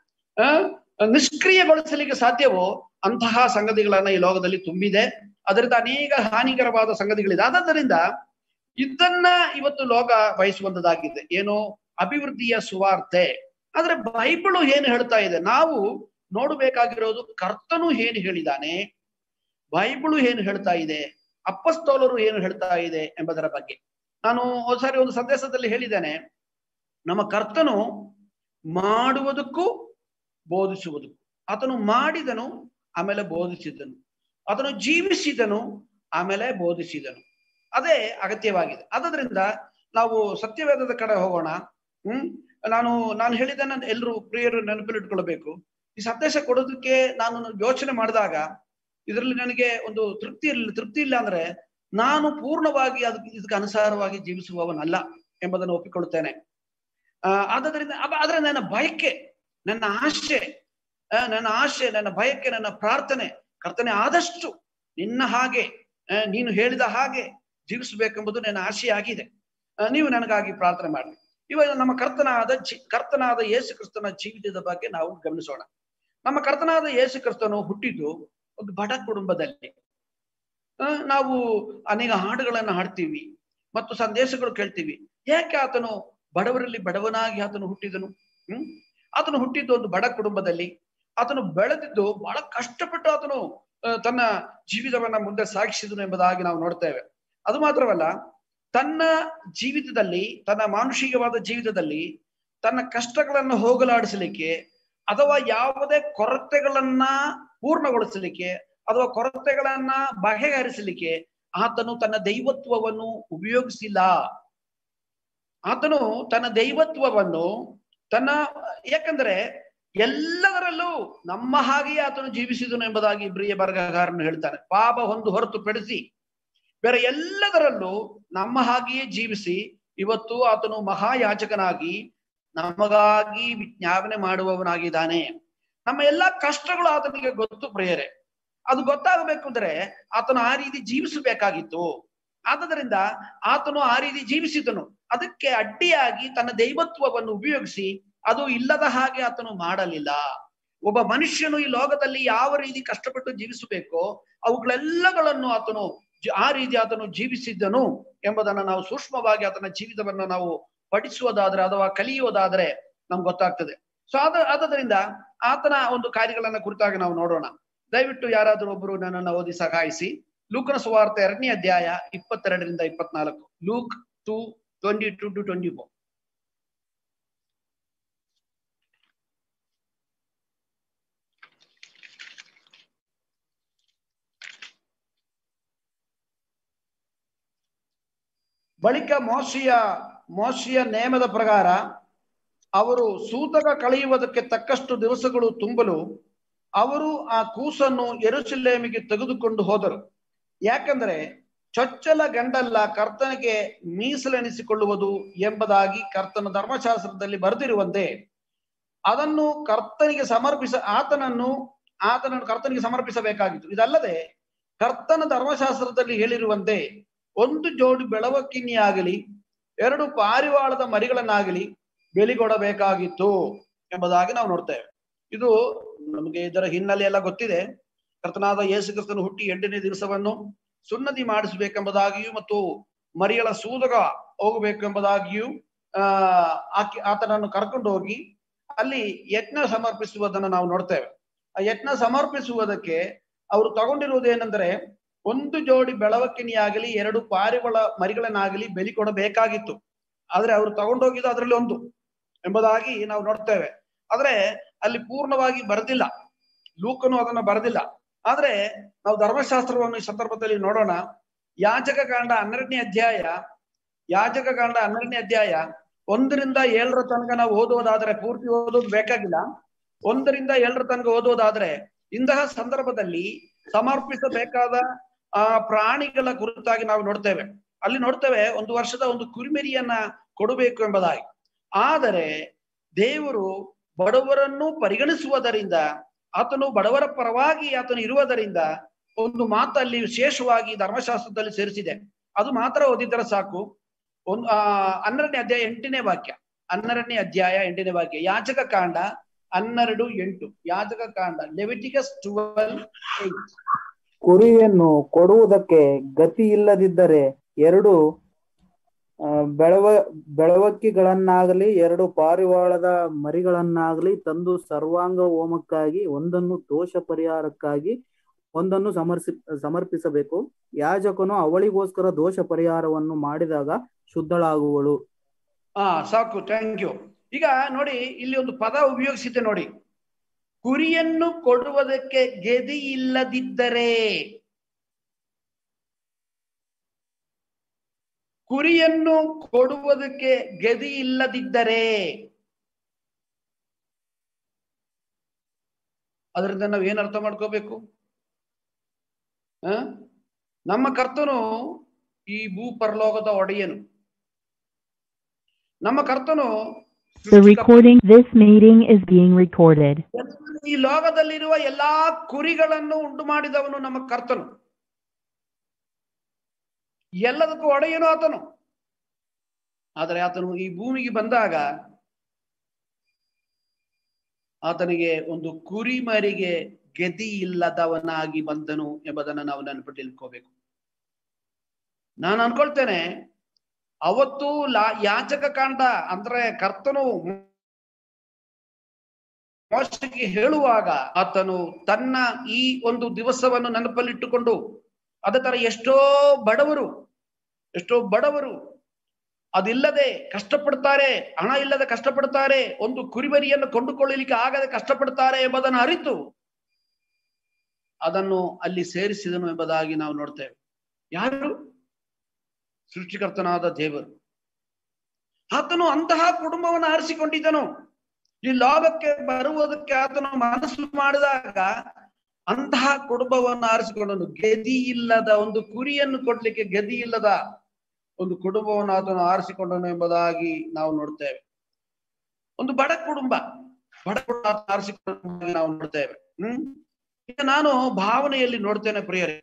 ನಿಷ್ಕ್ರಿಯಗೊಳಿಸಲಿಕ್ಕೆ ಸಾಧ್ಯವೋ ಅಂತಹ ಸಂಗತಿಗಳನ್ನ ಈ ಲೋಕದಲ್ಲಿ ತುಂಬಿದೆ ಅದರಿಂದ ಅನೇಕ ಹಾನಿಕರವಾದ ಸಂಗತಿಗಳಿದೆ ಆದ್ದರಿಂದ ಇದನ್ನ ಇವತ್ತು ಲೋಕ ಬಯಸುವಂತದ್ದಾಗಿದೆ ಏನು ಅಭಿವೃದ್ಧಿಯ ಸುವಾರ್ತೆ ಆದ್ರೆ ಬೈಬಳು ಏನು ಹೇಳ್ತಾ ಇದೆ ನಾವು ನೋಡಬೇಕಾಗಿರೋದು ಕರ್ತನು ಏನು ಹೇಳಿದಾನೆ ಬೈಬಳು ಏನು ಹೇಳ್ತಾ ಇದೆ ಅಪ್ಪಸ್ತೋಲರು ಏನು ಹೇಳ್ತಾ ಇದೆ ಎಂಬುದರ ಬಗ್ಗೆ ನಾನು ಒಂದ್ಸಾರಿ ಒಂದು ಸಂದೇಶದಲ್ಲಿ ಹೇಳಿದ್ದೇನೆ ನಮ್ಮ ಕರ್ತನು ಮಾಡುವುದಕ್ಕೂ ಬೋಧಿಸುವುದಕ್ಕೂ ಆತನು ಮಾಡಿದನು ಆಮೇಲೆ ಬೋಧಿಸಿದನು ಅದನ್ನು ಜೀವಿಸಿದನು ಆಮೇಲೆ ಬೋಧಿಸಿದನು ಅದೇ ಅಗತ್ಯವಾಗಿದೆ ಆದ್ರಿಂದ ನಾವು ಸತ್ಯವೇದದ ಕಡೆ ಹೋಗೋಣ ಹ್ಮ್ ನಾನು ನಾನು ಹೇಳಿದ್ದನ್ನ ಎಲ್ಲರೂ ಪ್ರಿಯರು ನೆನಪಿಲಿಟ್ಕೊಳ್ಬೇಕು ಈ ಸಂದೇಶ ಕೊಡೋದಕ್ಕೆ ನಾನು ಯೋಚನೆ ಮಾಡಿದಾಗ ಇದರಲ್ಲಿ ನನಗೆ ಒಂದು ತೃಪ್ತಿ ಇರಲಿಲ್ಲ ತೃಪ್ತಿ ಇಲ್ಲ ಅಂದ್ರೆ ನಾನು ಪೂರ್ಣವಾಗಿ ಅದಕ್ಕೆ ಇದಕ್ಕೆ ಅನುಸಾರವಾಗಿ ಜೀವಿಸುವವನಲ್ಲ ಎಂಬುದನ್ನು ಒಪ್ಪಿಕೊಳ್ಳುತ್ತೇನೆ ಆ ಆದ್ರಿಂದ ಆದ್ರೆ ನನ್ನ ಬಯಕೆ ನನ್ನ ಆಶೆ ನನ್ನ ಆಶೆ ನನ್ನ ಬಯಕೆ ನನ್ನ ಪ್ರಾರ್ಥನೆ ಕರ್ತನೆ ಆದಷ್ಟು ನಿನ್ನ ಹಾಗೆ ನೀನು ಹೇಳಿದ ಹಾಗೆ ಜೀವಿಸಬೇಕೆಂಬುದು ನನ್ನ ಆಶೆ ಆಗಿದೆ ನೀವು ನನಗಾಗಿ ಪ್ರಾರ್ಥನೆ ಮಾಡಿ ಇವಾಗ ನಮ್ಮ ಕರ್ತನಾದ ಕರ್ತನಾದ ಯೇಸು ಕ್ರಿಸ್ತನ ಜೀವಿತದ ಬಗ್ಗೆ ನಾವು ಗಮನಿಸೋಣ ನಮ್ಮ ಕರ್ತನಾದ ಯೇಸು ಕ್ರಿಸ್ತನು ಹುಟ್ಟಿದ್ದು ಒಂದು ಬಡ ಕುಟುಂಬದಲ್ಲಿ ನಾವು ಅನೇಕ ಹಾಡುಗಳನ್ನ ಹಾಡ್ತೀವಿ ಮತ್ತು ಸಂದೇಶಗಳು ಕೇಳ್ತೀವಿ ಯಾಕೆ ಆತನು ಬಡವರಲ್ಲಿ ಬಡವನಾಗಿ ಆತನು ಹುಟ್ಟಿದನು ಹ್ಮ್ ಆತನು ಹುಟ್ಟಿದ್ದು ಒಂದು ಬಡ ಕುಟುಂಬದಲ್ಲಿ ಆತನು ಬೆಳೆದಿದ್ದು ಬಹಳ ಕಷ್ಟಪಟ್ಟು ಆತನು ತನ್ನ ಜೀವಿತವನ್ನ ಮುಂದೆ ಸಾಗಿಸಿದನು ಎಂಬುದಾಗಿ ನಾವು ನೋಡ್ತೇವೆ ಅದು ಮಾತ್ರವಲ್ಲ ತನ್ನ ಜೀವಿತದಲ್ಲಿ ತನ್ನ ಮಾನುಷಿಕವಾದ ಜೀವಿತದಲ್ಲಿ ತನ್ನ ಕಷ್ಟಗಳನ್ನು ಹೋಗಲಾಡಿಸಲಿಕ್ಕೆ ಅಥವಾ ಯಾವುದೇ ಕೊರತೆಗಳನ್ನ ಪೂರ್ಣಗೊಳಿಸಲಿಕ್ಕೆ ಅಥವಾ ಕೊರತೆಗಳನ್ನ ಬಗೆಹರಿಸಲಿಕ್ಕೆ ಆತನು ತನ್ನ ದೈವತ್ವವನ್ನು ಉಪಯೋಗಿಸಿಲ್ಲ ಆತನು ತನ್ನ ದೈವತ್ವವನ್ನು ತನ್ನ ಯಾಕಂದ್ರೆ ಎಲ್ಲದರಲ್ಲೂ ನಮ್ಮ ಹಾಗೆಯೇ ಆತನು ಜೀವಿಸಿದನು ಎಂಬುದಾಗಿ ಇಬ್ರಿಯ ಬರಗಾರನು ಹೇಳ್ತಾನೆ ಪಾಪ ಒಂದು ಹೊರತುಪಡಿಸಿ ಬೇರೆ ಎಲ್ಲದರಲ್ಲೂ ನಮ್ಮ ಹಾಗೆಯೇ ಜೀವಿಸಿ ಇವತ್ತು ಆತನು ಮಹಾಯಾಚಕನಾಗಿ ನಮಗಾಗಿ ವಿಜ್ಞಾಪನೆ ಮಾಡುವವನಾಗಿದ್ದಾನೆ ನಮ್ಮ ಎಲ್ಲಾ ಕಷ್ಟಗಳು ಆತನಿಗೆ ಗೊತ್ತು ಪ್ರಿಯರೇ ಅದು ಗೊತ್ತಾಗಬೇಕು ಅಂದ್ರೆ ಆತನು ಆ ರೀತಿ ಜೀವಿಸಬೇಕಾಗಿತ್ತು ಆದದರಿಂದ ಆತನು ಆ ರೀತಿ ಜೀವಿಸಿದನು ಅದಕ್ಕೆ ಅಡ್ಡಿಯಾಗಿ ತನ್ನ ದೈವತ್ವವನ್ನು ಉಪಯೋಗಿಸಿ ಅದು ಇಲ್ಲದ ಹಾಗೆ ಆತನು ಮಾಡಲಿಲ್ಲ ಒಬ್ಬ ಮನುಷ್ಯನು ಈ ಲೋಕದಲ್ಲಿ ಯಾವ ರೀತಿ ಕಷ್ಟಪಟ್ಟು ಜೀವಿಸಬೇಕೋ ಅವುಗಳೆಲ್ಲಗಳನ್ನು ಆತನು ಜ- ಆ ರೀತಿ ಆತನು ಜೀವಿಸಿದ್ದನು ಎಂಬುದನ್ನು ನಾವು ಸೂಕ್ಷ್ಮವಾಗಿ ಆತನ ಜೀವಿತವನ್ನು ನಾವು ಪಠಿಸುವುದಾದ್ರೆ ಅಥವಾ ಕಲಿಯುವುದಾದ್ರೆ ನಮ್ಗೆ ಗೊತ್ತಾಗ್ತದೆ ಸೊ ಆದ ಆದದರಿಂದ ಆತನ ಒಂದು ಕಾರ್ಯಗಳನ್ನ ಕುರಿತಾಗಿ ನಾವು ನೋಡೋಣ ದಯವಿಟ್ಟು ಯಾರಾದರೂ ಒಬ್ಬರು ನನ್ನನ್ನು ಓದಿ ಸಹಾಯಿಸಿ ಲೂಕನ ಸುವಾರ್ತೆ ಎರಡನೇ ಅಧ್ಯಾಯ ಇಪ್ಪತ್ತೆರಡರಿಂದ ಇಪ್ಪತ್ನಾಲ್ಕು Luke two twenty two to twenty four ಬಳಿಕ ಮೋಶಿಯ ಮೋಶಿಯ ನೇಮದ ಪ್ರಕಾರ ಅವರು ಸೂತಕ ಕಳೆಯುವುದಕ್ಕೆ ತಕ್ಕಷ್ಟು ದಿವಸಗಳು ತುಂಬಲು ಅವರು ಆ ಕೂಸನ್ನು ಎರುಸಲೇಮಿಗೆ ತೆಗೆದುಕೊಂಡು ಹೋದರು ಯಾಕಂದ್ರೆ ಚೊಚ್ಚಲ ಗಂಡಲ್ಲ ಕರ್ತನಿಗೆ ಮೀಸಲೆನಿಸಿಕೊಳ್ಳುವುದು ಎಂಬುದಾಗಿ ಕರ್ತನ ಧರ್ಮಶಾಸ್ತ್ರದಲ್ಲಿ ಬರೆದಿರುವಂತೆ ಅದನ್ನು ಕರ್ತನಿಗೆ ಸಮರ್ಪಿಸ ಆತನನ್ನು ಆತನನ್ನು ಕರ್ತನಿಗೆ ಸಮರ್ಪಿಸಬೇಕಾಗಿತ್ತು ಇದಲ್ಲದೆ ಕರ್ತನ ಧರ್ಮಶಾಸ್ತ್ರದಲ್ಲಿ ಹೇಳಿರುವಂತೆ ಒಂದು ಜೋಡಿ ಬೆಳವಕ್ಕಿನಿಯಾಗಲಿ ಎರಡು ಪಾರಿವಾಳದ ಮರಿಗಳನ್ನಾಗಲಿ ಬೆಲಿಗೊಡಬೇಕಾಗಿತ್ತು ಎಂಬುದಾಗಿ ನಾವು ನೋಡ್ತೇವೆ ಇದು ನಮಗೆ ಇದರ ಹಿನ್ನೆಲೆ ಎಲ್ಲ ಗೊತ್ತಿದೆ ಕರ್ತನಾದ ಯೇಸು ಕ್ರಿಸ್ತನು ಹುಟ್ಟಿ ಎಂಟನೇ ದಿವಸವನ್ನು ಸುನ್ನತಿ ಮಾಡಿಸಬೇಕೆಂಬುದಾಗಿಯೂ ಮತ್ತು ಮರಿಗಳ ಸೂದಗ ಹೋಗಬೇಕೆಂಬುದಾಗಿಯೂ ಆ ಆಕೆ ಆತನನ್ನು ಕರ್ಕೊಂಡು ಹೋಗಿ ಅಲ್ಲಿ ಯಜ್ಞ ಸಮರ್ಪಿಸುವುದನ್ನು ನಾವು ನೋಡ್ತೇವೆ ಆ ಯಜ್ಞ ಸಮರ್ಪಿಸುವುದಕ್ಕೆ ಅವರು ತಗೊಂಡಿರುವುದೇನೆಂದರೆ ಒಂದು ಜೋಡಿ ಬೆಳವಕ್ಕಿನಿಯಾಗಲಿ ಎರಡು ಪಾರಿವಾಳ ಮರಿಗಳನ್ನಾಗಲಿ ಬೆಲಿ ಕೊಡಬೇಕಾಗಿತ್ತು ಆದ್ರೆ ಅವರು ತಗೊಂಡೋಗಿದ್ದು ಅದರಲ್ಲಿ ಒಂದು ಎಂಬುದಾಗಿ ನಾವು ನೋಡ್ತೇವೆ ಆದ್ರೆ ಅಲ್ಲಿ ಪೂರ್ಣವಾಗಿ ಬರೆದಿಲ್ಲ ಲೂಕನು ಅದನ್ನು ಬರೆದಿಲ್ಲ ಆದ್ರೆ ನಾವು ಧರ್ಮಶಾಸ್ತ್ರವನ್ನು ಈ ಸಂದರ್ಭದಲ್ಲಿ ನೋಡೋಣ ಯಾಜಕ ಕಾಂಡ ಹನ್ನೆರಡನೇ ಅಧ್ಯಾಯ ಯಾಜಕ ಕಾಂಡ ಹನ್ನೆರಡನೇ ಅಧ್ಯಾಯ ಒಂದರಿಂದ ಏಳರ ತನಕ ನಾವು ಓದುವುದಾದ್ರೆ ಪೂರ್ತಿ ಓದೋದು ಬೇಕಾಗಿಲ್ಲ ಒಂದರಿಂದ ಏಳರ ತನಕ ಓದುವುದಾದ್ರೆ ಇಂತಹ ಸಂದರ್ಭದಲ್ಲಿ ಸಮರ್ಪಿಸಬೇಕಾದ ಆ ಪ್ರಾಣಿಗಳ ಕುರಿತಾಗಿ ನಾವು ನೋಡ್ತೇವೆ ಅಲ್ಲಿ ನೋಡ್ತೇವೆ ಒಂದು ವರ್ಷದ ಒಂದು ಕುರಿಮರಿಯನ್ನ ಕೊಡಬೇಕು ಎಂಬುದಾಗಿ ಆದರೆ ದೇವರು ಬಡವರನ್ನು ಪರಿಗಣಿಸುವುದರಿಂದ ಆತನು ಬಡವರ ಪರವಾಗಿ ಆತನು ಇರುವುದರಿಂದ ಒಂದು ಮಾತು ಅಲ್ಲಿ ವಿಶೇಷವಾಗಿ ಧರ್ಮಶಾಸ್ತ್ರದಲ್ಲಿ ಸೇರಿಸಿದೆ ಅದು ಮಾತ್ರ ಓದಿದರೆ ಸಾಕು ಒಂದು ಆ ಹನ್ನೆರಡನೇ ಅಧ್ಯಾಯ ಎಂಟನೇ ವಾಕ್ಯ ಹನ್ನೆರಡನೇ ಅಧ್ಯಾಯ ಎಂಟನೇ ವಾಕ್ಯ ಯಾಚಕ ಕಾಂಡ ಹನ್ನೆರಡು ಎಂಟು ಯಾಚಕ ಕಾಂಡ ಲೆವಿಟಿಕಸ್ ಟ್ವೆಲ್ ಏಟ್ ಕುರಿಯನ್ನು ಕೊಡುವುದಕ್ಕೆ ಗತಿ ಇಲ್ಲದಿದ್ದರೆ ಎರಡು ಆ, ಬೆಳವ ಬೆಳವಕ್ಕಿಗಳನ್ನಾಗಲಿ ಎರಡು ಪಾರಿವಾಳದ ಮರಿಗಳನ್ನಾಗಲಿ ತಂದು ಸರ್ವಾಂಗ ಹೋಮಕ್ಕಾಗಿ ಒಂದನ್ನು ದೋಷ ಪರಿಹಾರಕ್ಕಾಗಿ ಒಂದನ್ನು ಸಮರ್ಸಿ ಸಮರ್ಪಿಸಬೇಕು ಯಾಜಕನು ಅವಳಿಗೋಸ್ಕರ ದೋಷ ಪರಿಹಾರವನ್ನು ಮಾಡಿದಾಗ ಶುದ್ಧಳಾಗುವಳು ಹಾ ಸಾಕು ಥ್ಯಾಂಕ್ ಯು ಈಗ ನೋಡಿ ಇಲ್ಲಿ ಒಂದು ಪದ ಉಪಯೋಗಿಸಿದ್ದೆ ನೋಡಿ ಕುರಿಯನ್ನು ಕೊಡುವುದಕ್ಕೆ ಗೆದಿ ಇಲ್ಲದಿದ್ದರೆ ಕುರಿಯನ್ನು ಕೊಡುವುದಕ್ಕೆ ಗೆದಿ ಇಲ್ಲದಿದ್ದರೆ ಅದರಿಂದ ನಾವು ಏನ್ ಅರ್ಥ ಮಾಡ್ಕೋಬೇಕು ಆ? ನಮ್ಮ ಕರ್ತನು ಈ ಭೂ ಪರಲೋಕದ ಒಡೆಯನು ನಮ್ಮ ಕರ್ತನು The recording, this meeting is being recorded. ಈ ಲೋಕದಲ್ಲಿರುವ ಎಲ್ಲಾ ಕುರಿಗಳನ್ನು ಉಂಟು ಮಾಡಿದವನು ನಮ್ಮ ಕರ್ತನು ಎಲ್ಲದಕ್ಕೂ ಒಡೆಯನು ಆತನು ಆದರೆ ಆತನು ಈ ಭೂಮಿಗೆ ಬಂದಾಗ ಆತನಿಗೆ ಒಂದು ಕುರಿಮರಿಗೆ ಗೆದಿ ಇಲ್ಲದವನಾಗಿ ಬಂದನು ಎಂಬುದನ್ನು ನಾವು ನೆನಪಿಟ್ಟಿಲ್ಕೋಬೇಕು ನಾನು ಅನ್ಕೊಳ್ತೇನೆ ಅವತ್ತು ಲಾ ಯಾಚಕ ಕಾಂಡ ಅಂದ್ರೆ ಕರ್ತನು ಮೋಶೆಗೆ ಹೇಳುವಾಗ ಆತನು ತನ್ನ ಈ ಒಂದು ದಿವಸವನ್ನು ನೆನಪಲ್ಲಿಟ್ಟುಕೊಂಡು ಅದೇ ತರ ಎಷ್ಟೋ ಬಡವರು ಎಷ್ಟೋ ಬಡವರು ಅದಿಲ್ಲದೆ ಕಷ್ಟಪಡ್ತಾರೆ ಹಣ ಇಲ್ಲದೆ ಕಷ್ಟಪಡ್ತಾರೆ ಒಂದು ಕುರಿಮರಿಯನ್ನು ಕೊಂಡುಕೊಳ್ಳಲಿಕ್ಕೆ ಆಗದೆ ಕಷ್ಟಪಡ್ತಾರೆ ಎಂಬುದನ್ನು ಅರಿತು ಅದನ್ನು ಅಲ್ಲಿ ಸೇರಿಸಿದನು ಎಂಬುದಾಗಿ ನಾವು ನೋಡ್ತೇವೆ ಯಾರು ಸೃಷ್ಟಿಕರ್ತನಾದ ದೇವರು ಆತನು ಅಂತಹ ಕುಟುಂಬವನ್ನು ಆರಿಸಿಕೊಂಡಿದ್ದನು ಈ ಲೋಕಕ್ಕೆ ಬರುವುದಕ್ಕೆ ಆತನು ಮನಸ್ಸು ಮಾಡಿದಾಗ ಅಂತಹ ಕುಟುಂಬವನ್ನು ಆರಿಸಿಕೊಂಡನು ಗೆದಿ ಇಲ್ಲದ ಒಂದು ಕುರಿಯನ್ನು ಕೊಡ್ಲಿಕ್ಕೆ ಗದಿ ಇಲ್ಲದ ಒಂದು ಕುಟುಂಬವನ್ನು ಆತನು ಆರಿಸಿಕೊಂಡನು ಎಂಬುದಾಗಿ ನಾವು ನೋಡ್ತೇವೆ ಒಂದು ಬಡ ಕುಟುಂಬ ಬಡ ಕುಟುಂಬ ಆತನು ಆರಿಸಿಕೊಂಡ ನಾವು ನೋಡ್ತೇವೆ ಹ್ಮ್ ಈಗ ನಾನು ಭಾವನೆಯಲ್ಲಿ ನೋಡ್ತೇನೆ ಪ್ರಿಯರೇ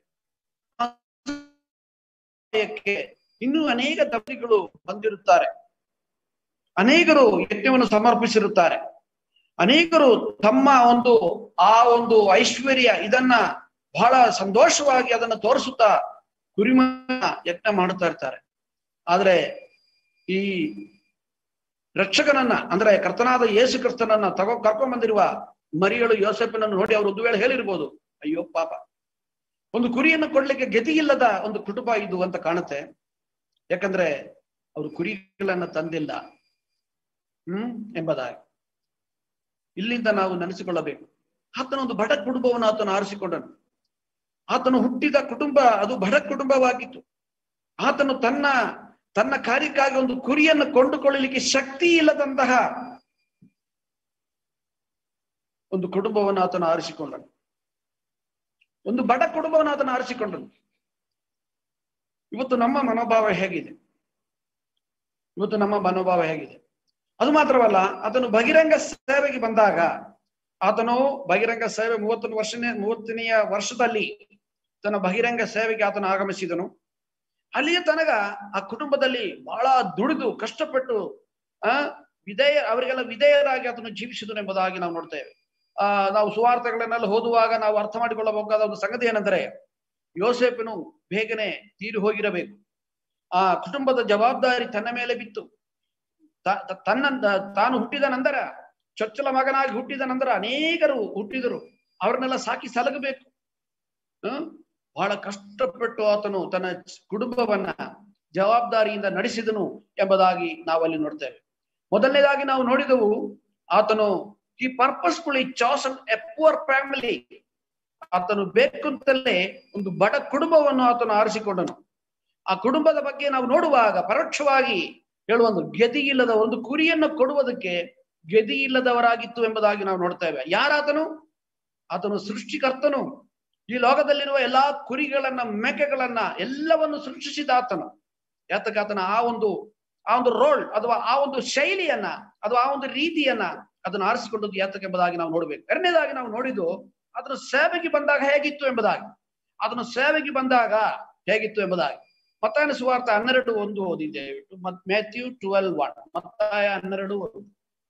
ಇನ್ನೂ ಅನೇಕ ದಂಪತಿಗಳು ಬಂದಿರುತ್ತಾರೆ ಅನೇಕರು ಯಜ್ಞವನ್ನು ಸಮರ್ಪಿಸಿರುತ್ತಾರೆ ಅನೇಕರು ತಮ್ಮ ಒಂದು ಆ ಒಂದು ಐಶ್ವರ್ಯ ಇದನ್ನ ಬಹಳ ಸಂತೋಷವಾಗಿ ಅದನ್ನ ತೋರಿಸುತ್ತಾ ಕುರಿಮ ಯತ್ನ ಮಾಡುತ್ತಾ ಇರ್ತಾರೆ ಆದ್ರೆ ಈ ರಕ್ಷಕನನ್ನ ಅಂದ್ರೆ ಕರ್ತನಾದ ಯೇಸು ಕ್ರಿಸ್ತನನ್ನ ತಗೋ ಕರ್ಕೊಂಡ್ ಬಂದಿರುವ ಮರಿಗಳು ಯೋಸೆಫನನ್ನು ನೋಡಿ ಅವರು ಒಂದು ವೇಳೆ ಹೇಳಿರ್ಬೋದು ಅಯ್ಯೋ ಪಾಪ ಒಂದು ಕುರಿಯನ್ನು ಕೊಡ್ಲಿಕ್ಕೆ ಗತಿ ಇಲ್ಲದ ಒಂದು ಕುಟುಂಬ ಇದು ಅಂತ ಕಾಣುತ್ತೆ ಯಾಕಂದ್ರೆ ಅವರು ಕುರಿಗಳನ್ನ ತಂದಿಲ್ಲ ಹ್ಮ್ ಎಂಬುದಾಗಿ ಇಲ್ಲಿಂದ ನಾವು ನೆನೆಸಿಕೊಳ್ಳಬೇಕು ಆತನ ಒಂದು ಬಡ ಕುಟುಂಬವನ್ನು ಆತನು ಆರಿಸಿಕೊಂಡನು ಆತನು ಹುಟ್ಟಿದ ಕುಟುಂಬ ಅದು ಬಡ ಕುಟುಂಬವಾಗಿತ್ತು ಆತನು ತನ್ನ ತನ್ನ ಕಾರ್ಯಕ್ಕಾಗಿ ಒಂದು ಕುರಿಯನ್ನು ಕೊಂಡುಕೊಳ್ಳಲಿಕ್ಕೆ ಶಕ್ತಿ ಇಲ್ಲದಂತಹ ಒಂದು ಕುಟುಂಬವನ್ನು ಆತನು ಆರಿಸಿಕೊಂಡನು ಒಂದು ಬಡ ಕುಟುಂಬವನ್ನು ಆತನು ಆರಿಸಿಕೊಂಡನು ಇವತ್ತು ನಮ್ಮ ಮನೋಭಾವ ಹೇಗಿದೆ ಇವತ್ತು ನಮ್ಮ ಮನೋಭಾವ ಹೇಗಿದೆ ಅದು ಮಾತ್ರವಲ್ಲ ಆತನು ಬಹಿರಂಗ ಸೇವೆಗೆ ಬಂದಾಗ ಆತನು ಬಹಿರಂಗ ಸೇವೆ ಮೂವತ್ತೊಂದು ವರ್ಷನೇ ಮೂವತ್ತನೆಯ ವರ್ಷದಲ್ಲಿ ತನ್ನ ಬಹಿರಂಗ ಸೇವೆಗೆ ಆತನು ಆಗಮಿಸಿದನು ಅಲ್ಲಿಯ ತನಕ ಆ ಕುಟುಂಬದಲ್ಲಿ ಬಹಳ ದುಡಿದು ಕಷ್ಟಪಟ್ಟು ಆ ವಿಧೇಯ ಅವರಿಗೆಲ್ಲ ವಿಧೇಯರಾಗಿ ಆತನು ಜೀವಿಸಿದನು ಎಂಬುದಾಗಿ ನಾವು ನೋಡ್ತೇವೆ ಆ ನಾವು ಸುವಾರ್ತೆಗಳನ್ನೆಲ್ಲ ಓದುವಾಗ ನಾವು ಅರ್ಥ ಮಾಡಿಕೊಳ್ಳಬೇಕಾದ ಒಂದು ಸಂಗತಿ ಏನೆಂದರೆ ಯೋಸೇಪನು ಬೇಗನೆ ತೀರಿ ಹೋಗಿರಬೇಕು ಆ ಕುಟುಂಬದ ಜವಾಬ್ದಾರಿ ತನ್ನ ಮೇಲೆ ಬಿತ್ತು ತ- ತ- ತನ್ನ ತಾನು ಹುಟ್ಟಿದ ನಂತರ ಚೊಚ್ಚಲ ಮಗನಾಗಿ ಹುಟ್ಟಿದ ನಂತರ ಅನೇಕರು ಹುಟ್ಟಿದರು ಅವ್ರನ್ನೆಲ್ಲ ಸಾಕಿ ಸಲಗಬೇಕು ಹ್ಮ್ ಬಹಳ ಕಷ್ಟಪಟ್ಟು ಆತನು ತನ್ನ ಕುಟುಂಬವನ್ನ ಜವಾಬ್ದಾರಿಯಿಂದ ನಡೆಸಿದನು ಎಂಬುದಾಗಿ ನಾವು ಅಲ್ಲಿ ನೋಡ್ತೇವೆ ಮೊದಲನೇದಾಗಿ ನಾವು ನೋಡಿದವು ಆತನು ಈ purposefully chosen a poor family ಆತನು ಬೇಕಂತಲೇ ಒಂದು ಬಡ ಕುಟುಂಬವನ್ನು ಆತನು ಆರಿಸಿಕೊಂಡನು ಆ ಕುಟುಂಬದ ಬಗ್ಗೆ ನಾವು ನೋಡುವಾಗ ಪರೋಕ್ಷವಾಗಿ ಹೇಳುವ ಒಂದು ಗೆದಿ ಇಲ್ಲದ ಒಂದು ಕುರಿಯನ್ನು ಕೊಡುವುದಕ್ಕೆ ಗೆದಿ ಇಲ್ಲದವರಾಗಿತ್ತು ಎಂಬುದಾಗಿ ನಾವು ನೋಡ್ತೇವೆ ಯಾರಾತನು ಆತನು ಸೃಷ್ಟಿಕರ್ತನು ಈ ಲೋಕದಲ್ಲಿರುವ ಎಲ್ಲಾ ಕುರಿಗಳನ್ನ ಮೇಕೆಗಳನ್ನ ಎಲ್ಲವನ್ನು ಸೃಷ್ಟಿಸಿದ ಆತನು ಯಾತಕ ಆತನ ಆ ಒಂದು ಆ ಒಂದು ರೋಲ್ ಅಥವಾ ಆ ಒಂದು ಶೈಲಿಯನ್ನ ಅಥವಾ ಆ ಒಂದು ರೀತಿಯನ್ನ ಅದನ್ನು ಆರಿಸಿಕೊಂಡದ್ದು ಯಾತಕ ಎಂಬುದಾಗಿ ನಾವು ನೋಡ್ಬೇಕು ಎರಡನೇದಾಗಿ ನಾವು ನೋಡಿದ್ದು ಅದನ್ನು ಸೇವೆಗೆ ಬಂದಾಗ ಹೇಗಿತ್ತು ಎಂಬುದಾಗಿ ಅದನ್ನು ಸೇವೆಗೆ ಬಂದಾಗ ಹೇಗಿತ್ತು ಎಂಬುದಾಗಿ ಮತ್ತಾಯನ ಸುವಾರ್ಥ ಹನ್ನೆರಡು ಒಂದು ಓದಿದ್ದೇವೆ ಮ್ಯಾಥ್ಯೂ ಟ್ವೆಲ್ ಒನ್ ಮತ್ತಾಯ ಹನ್ನೆರಡು ಒಂದು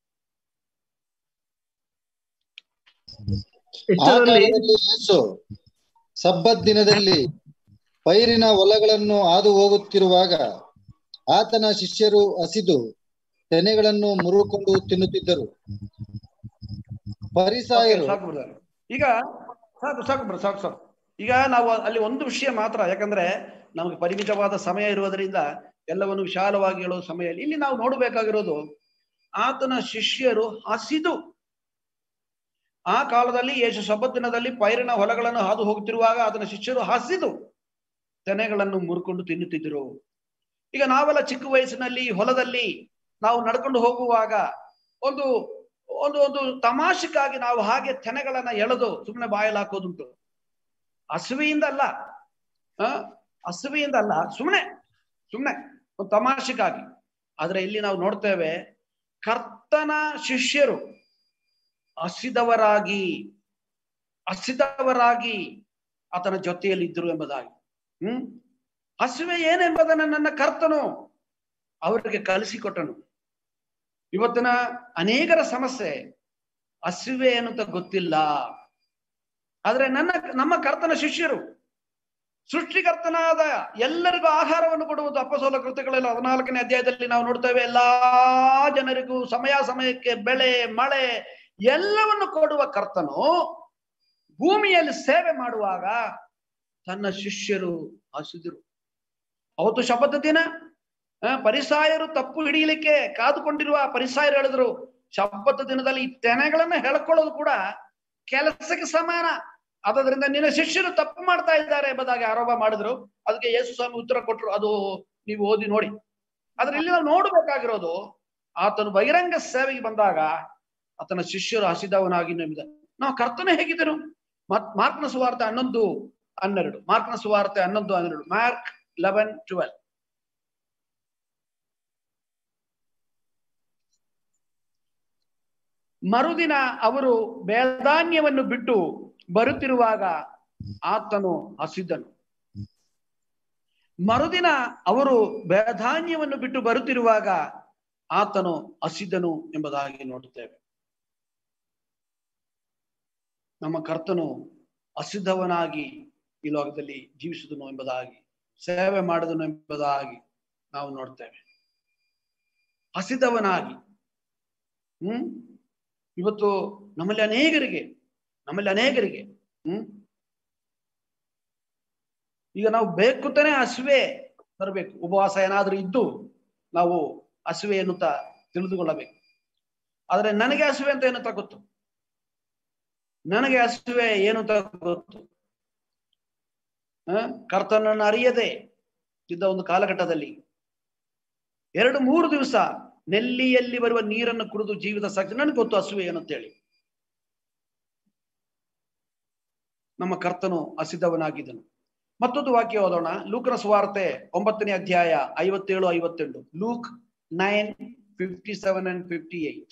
ಆ ಕಾಲದಲ್ಲಿ ಯೇಸು ಸಬ್ಬತ್ ದಿನದಲ್ಲಿ ಪೈರಿನ ಹೊಲಗಳನ್ನು ಹಾದು ಹೋಗುತ್ತಿರುವಾಗ ಆತನ ಶಿಷ್ಯರು ಹಸಿದು ತೆನೆಗಳನ್ನು ಮುರುಕೊಂಡು ತಿನ್ನುತ್ತಿದ್ದರು ಪರಿಸಾಯರು ಸಾಕು brother. ಈಗ ಸಾಕು ಸಾಕು ಬ್ರ ಸಾಕು ಸಾಕು ಈಗ ನಾವು ಅಲ್ಲಿ ಒಂದು ವಿಷಯ ಮಾತ್ರ ಯಾಕಂದ್ರೆ ನಮಗೆ ಪರಿಮಿತವಾದ ಸಮಯ ಇರುವುದರಿಂದ ಎಲ್ಲವನ್ನು ವಿಶಾಲವಾಗಿ ಹೇಳುವ ಸಮಯ ಇಲ್ಲ. ಇಲ್ಲಿ ನಾವು ನೋಡಬೇಕಾಗಿರೋದು ಆತನ ಶಿಷ್ಯರು ಹಸಿದು ಆ ಕಾಲದಲ್ಲಿ ಯೇಸು ಸಬ್ಬತ್ ದಿನದಲ್ಲಿ ಪೈರಿನ ಹೊಲಗಳನ್ನು ಹಾದು ಹೋಗುತ್ತಿರುವಾಗ ಆತನ ಶಿಷ್ಯರು ಹಸಿದು ತೆನೆಗಳನ್ನು ಮುರ್ಕೊಂಡು ತಿನ್ನುತ್ತಿದ್ದರು ಈಗ ನಾವೆಲ್ಲ ಚಿಕ್ಕ ವಯಸ್ಸಿನಲ್ಲಿ ಹೊಲದಲ್ಲಿ ನಾವು ನಡ್ಕೊಂಡು ಹೋಗುವಾಗ ಒಂದು ಒಂದು ಒಂದು ತಮಾಷೆಗಾಗಿ ನಾವು ಹಾಗೆ ತೆನೆಗಳನ್ನ ಎಳೆದು ಸುಮ್ಮನೆ ಬಾಯಲ್ಲಿ ಹಾಕೋದುಂಟು ಹಸುವೆಯಿಂದ ಅಲ್ಲ ಆ ಹಸುವೆಯಿಂದ ಅಲ್ಲ ಸುಮ್ಮನೆ ಸುಮ್ಮನೆ ಒಂದು ತಮಾಷೆಗಾಗಿ ಆದ್ರೆ ಇಲ್ಲಿ ನಾವು ನೋಡ್ತೇವೆ ಕರ್ತನ ಶಿಷ್ಯರು ಹಸಿದವರಾಗಿ ಹಸಿದವರಾಗಿ ಆತನ ಜೊತೆಯಲ್ಲಿ ಇದ್ದರು ಎಂಬುದಾಗಿ ಹ್ಮ್ ಹಸುವೆ ಏನೆಂಬುದನ್ನು ನನ್ನ ಕರ್ತನು ಅವರಿಗೆ ಕಲಿಸಿಕೊಟ್ಟನು ಇವತ್ತಿನ ಅನೇಕರ ಸಮಸ್ಯೆ ಹಸಿವೆ ಅನ್ನುತ್ತ ಗೊತ್ತಿಲ್ಲ ಆದ್ರೆ ನನ್ನ ನಮ್ಮ ಕರ್ತನ ಶಿಷ್ಯರು ಸೃಷ್ಟಿಕರ್ತನಾದ ಎಲ್ಲರಿಗೂ ಆಹಾರವನ್ನು ಕೊಡುವುದು ಅಪ್ಪಸೋಲ ಕೃತಿಗಳೆಲ್ಲ ಹದಿನಾಲ್ಕನೇ ಅಧ್ಯಾಯದಲ್ಲಿ ನಾವು ನೋಡ್ತೇವೆ ಎಲ್ಲಾ ಜನರಿಗೂ ಸಮಯ ಸಮಯಕ್ಕೆ ಬೆಳೆ ಮಳೆ ಎಲ್ಲವನ್ನು ಕೊಡುವ ಕರ್ತನು ಭೂಮಿಯಲ್ಲಿ ಸೇವೆ ಮಾಡುವಾಗ ತನ್ನ ಶಿಷ್ಯರು ಹಸಿದರು ಅವತ್ತು ಶಪಥ ದಿನ ಆ, ಪರಿಸಾಯರು ತಪ್ಪು ಹಿಡಿಯಲಿಕ್ಕೆ ಕಾದುಕೊಂಡಿರುವ ಪರಿಸಾಯರು ಹೇಳಿದ್ರು ಶಪಥ ದಿನದಲ್ಲಿ ಈ ತೆನೆಗಳನ್ನ ಹೇಳ್ಕೊಳ್ಳೋದು ಕೂಡ ಕೆಲಸಕ್ಕೆ ಸಮಾನ ಆದ್ರಿಂದ ನಿನ್ನ ಶಿಷ್ಯರು ತಪ್ಪು ಮಾಡ್ತಾ ಇದ್ದಾರೆ ಎಂಬುದಾಗಿ ಆರೋಪ ಮಾಡಿದ್ರು ಅದಕ್ಕೆ ಯೇಸು ಸ್ವಾಮಿ ಉತ್ತರ ಕೊಟ್ರು ಅದು ನೀವು ಓದಿ ನೋಡಿ ಆದ್ರೆ ಇಲ್ಲಿ ನಾವು ನೋಡ್ಬೇಕಾಗಿರೋದು ಆತನು ಬಹಿರಂಗ ಸೇವೆಗೆ ಬಂದಾಗ ಆತನ ಶಿಷ್ಯರು ಹಸಿದವನಾಗಿ ನಂಬಿದ ನಾವು ಕರ್ತನೆ ಹೇಗಿದ್ದನು ಮತ್ ಮಾರ್ಕ್ನ ಸುವಾರ್ತೆ ಹನ್ನೊಂದು ಹನ್ನೆರಡು ಮಾರ್ಕ್ನ ಸುವಾರ್ತೆ ಹನ್ನೊಂದು ಹನ್ನೆರಡು ಮಾರ್ಕ್ ಲೆವೆನ್ ಟ್ವೆಲ್ ಮರುದಿನ ಅವರು ಬೇದಾನ್ಯವನ್ನು ಬಿಟ್ಟು ಬರುತ್ತಿರುವಾಗ ಆತನು ಹಸಿದನು ಮರುದಿನ ಅವರು ಬೇಧಾನ್ಯವನ್ನು ಬಿಟ್ಟು ಬರುತ್ತಿರುವಾಗ ಆತನು ಹಸಿದನು ಎಂಬುದಾಗಿ ನೋಡುತ್ತೇವೆ ನಮ್ಮ ಕರ್ತನು ಅಸಿದ್ಧವನಾಗಿ ಈ ಲೋಕದಲ್ಲಿ ಜೀವಿಸುದನು ಎಂಬುದಾಗಿ ಸೇವೆ ಮಾಡುದನು ಎಂಬುದಾಗಿ ನಾವು ನೋಡ್ತೇವೆ ಹಸಿದವನಾಗಿ ಹ್ಮ್ ಇವತ್ತು ನಮ್ಮಲ್ಲಿ ಅನೇಕರಿಗೆ ನಮ್ಮಲ್ಲಿ ಅನೇಕರಿಗೆ ಹ್ಮ್ ಈಗ ನಾವು ಬೇಕುತ್ತಾನೆ ಹಸುವೆ ಬರಬೇಕು ಉಪವಾಸ ಏನಾದ್ರೂ ಇದ್ದು ನಾವು ಹಸುವೆ ಎನ್ನುತ್ತಾ ತಿಳಿದುಕೊಳ್ಳಬೇಕು ಆದ್ರೆ ನನಗೆ ಹಸುವೆ ಅಂತ ಏನು ಗೊತ್ತು ನನಗೆ ಹಸುವೆ ಏನು ಅಂತ ಗೊತ್ತು ಆ, ಕರ್ತನನ್ನು ಅರಿಯದೆ ಇದ್ದ ಒಂದು ಕಾಲಘಟ್ಟದಲ್ಲಿ ಎರಡು ಮೂರು ದಿವಸ ನೆಲ್ಲಿಯಲ್ಲಿ ಬರುವ ನೀರನ್ನು ಕುಡಿದು ಜೀವಿತ ಸಾಕ್ಷಿ ನನಗೆ ಗೊತ್ತು ಹಸುವೆ ಏನು ಅಂತೇಳಿ ನಮ್ಮ ಕರ್ತನು ಹಸಿದವನಾಗಿದ್ದನು ಮತ್ತೊಂದು ವಾಕ್ಯ ಓದೋಣ ಲೂಕನ ಸುವಾರ್ತೆ ಒಂಬತ್ತನೇ ಅಧ್ಯಾಯ ಐವತ್ತೇಳು ಐವತ್ತೆಂಟು Luke nine fifty seven and fifty eight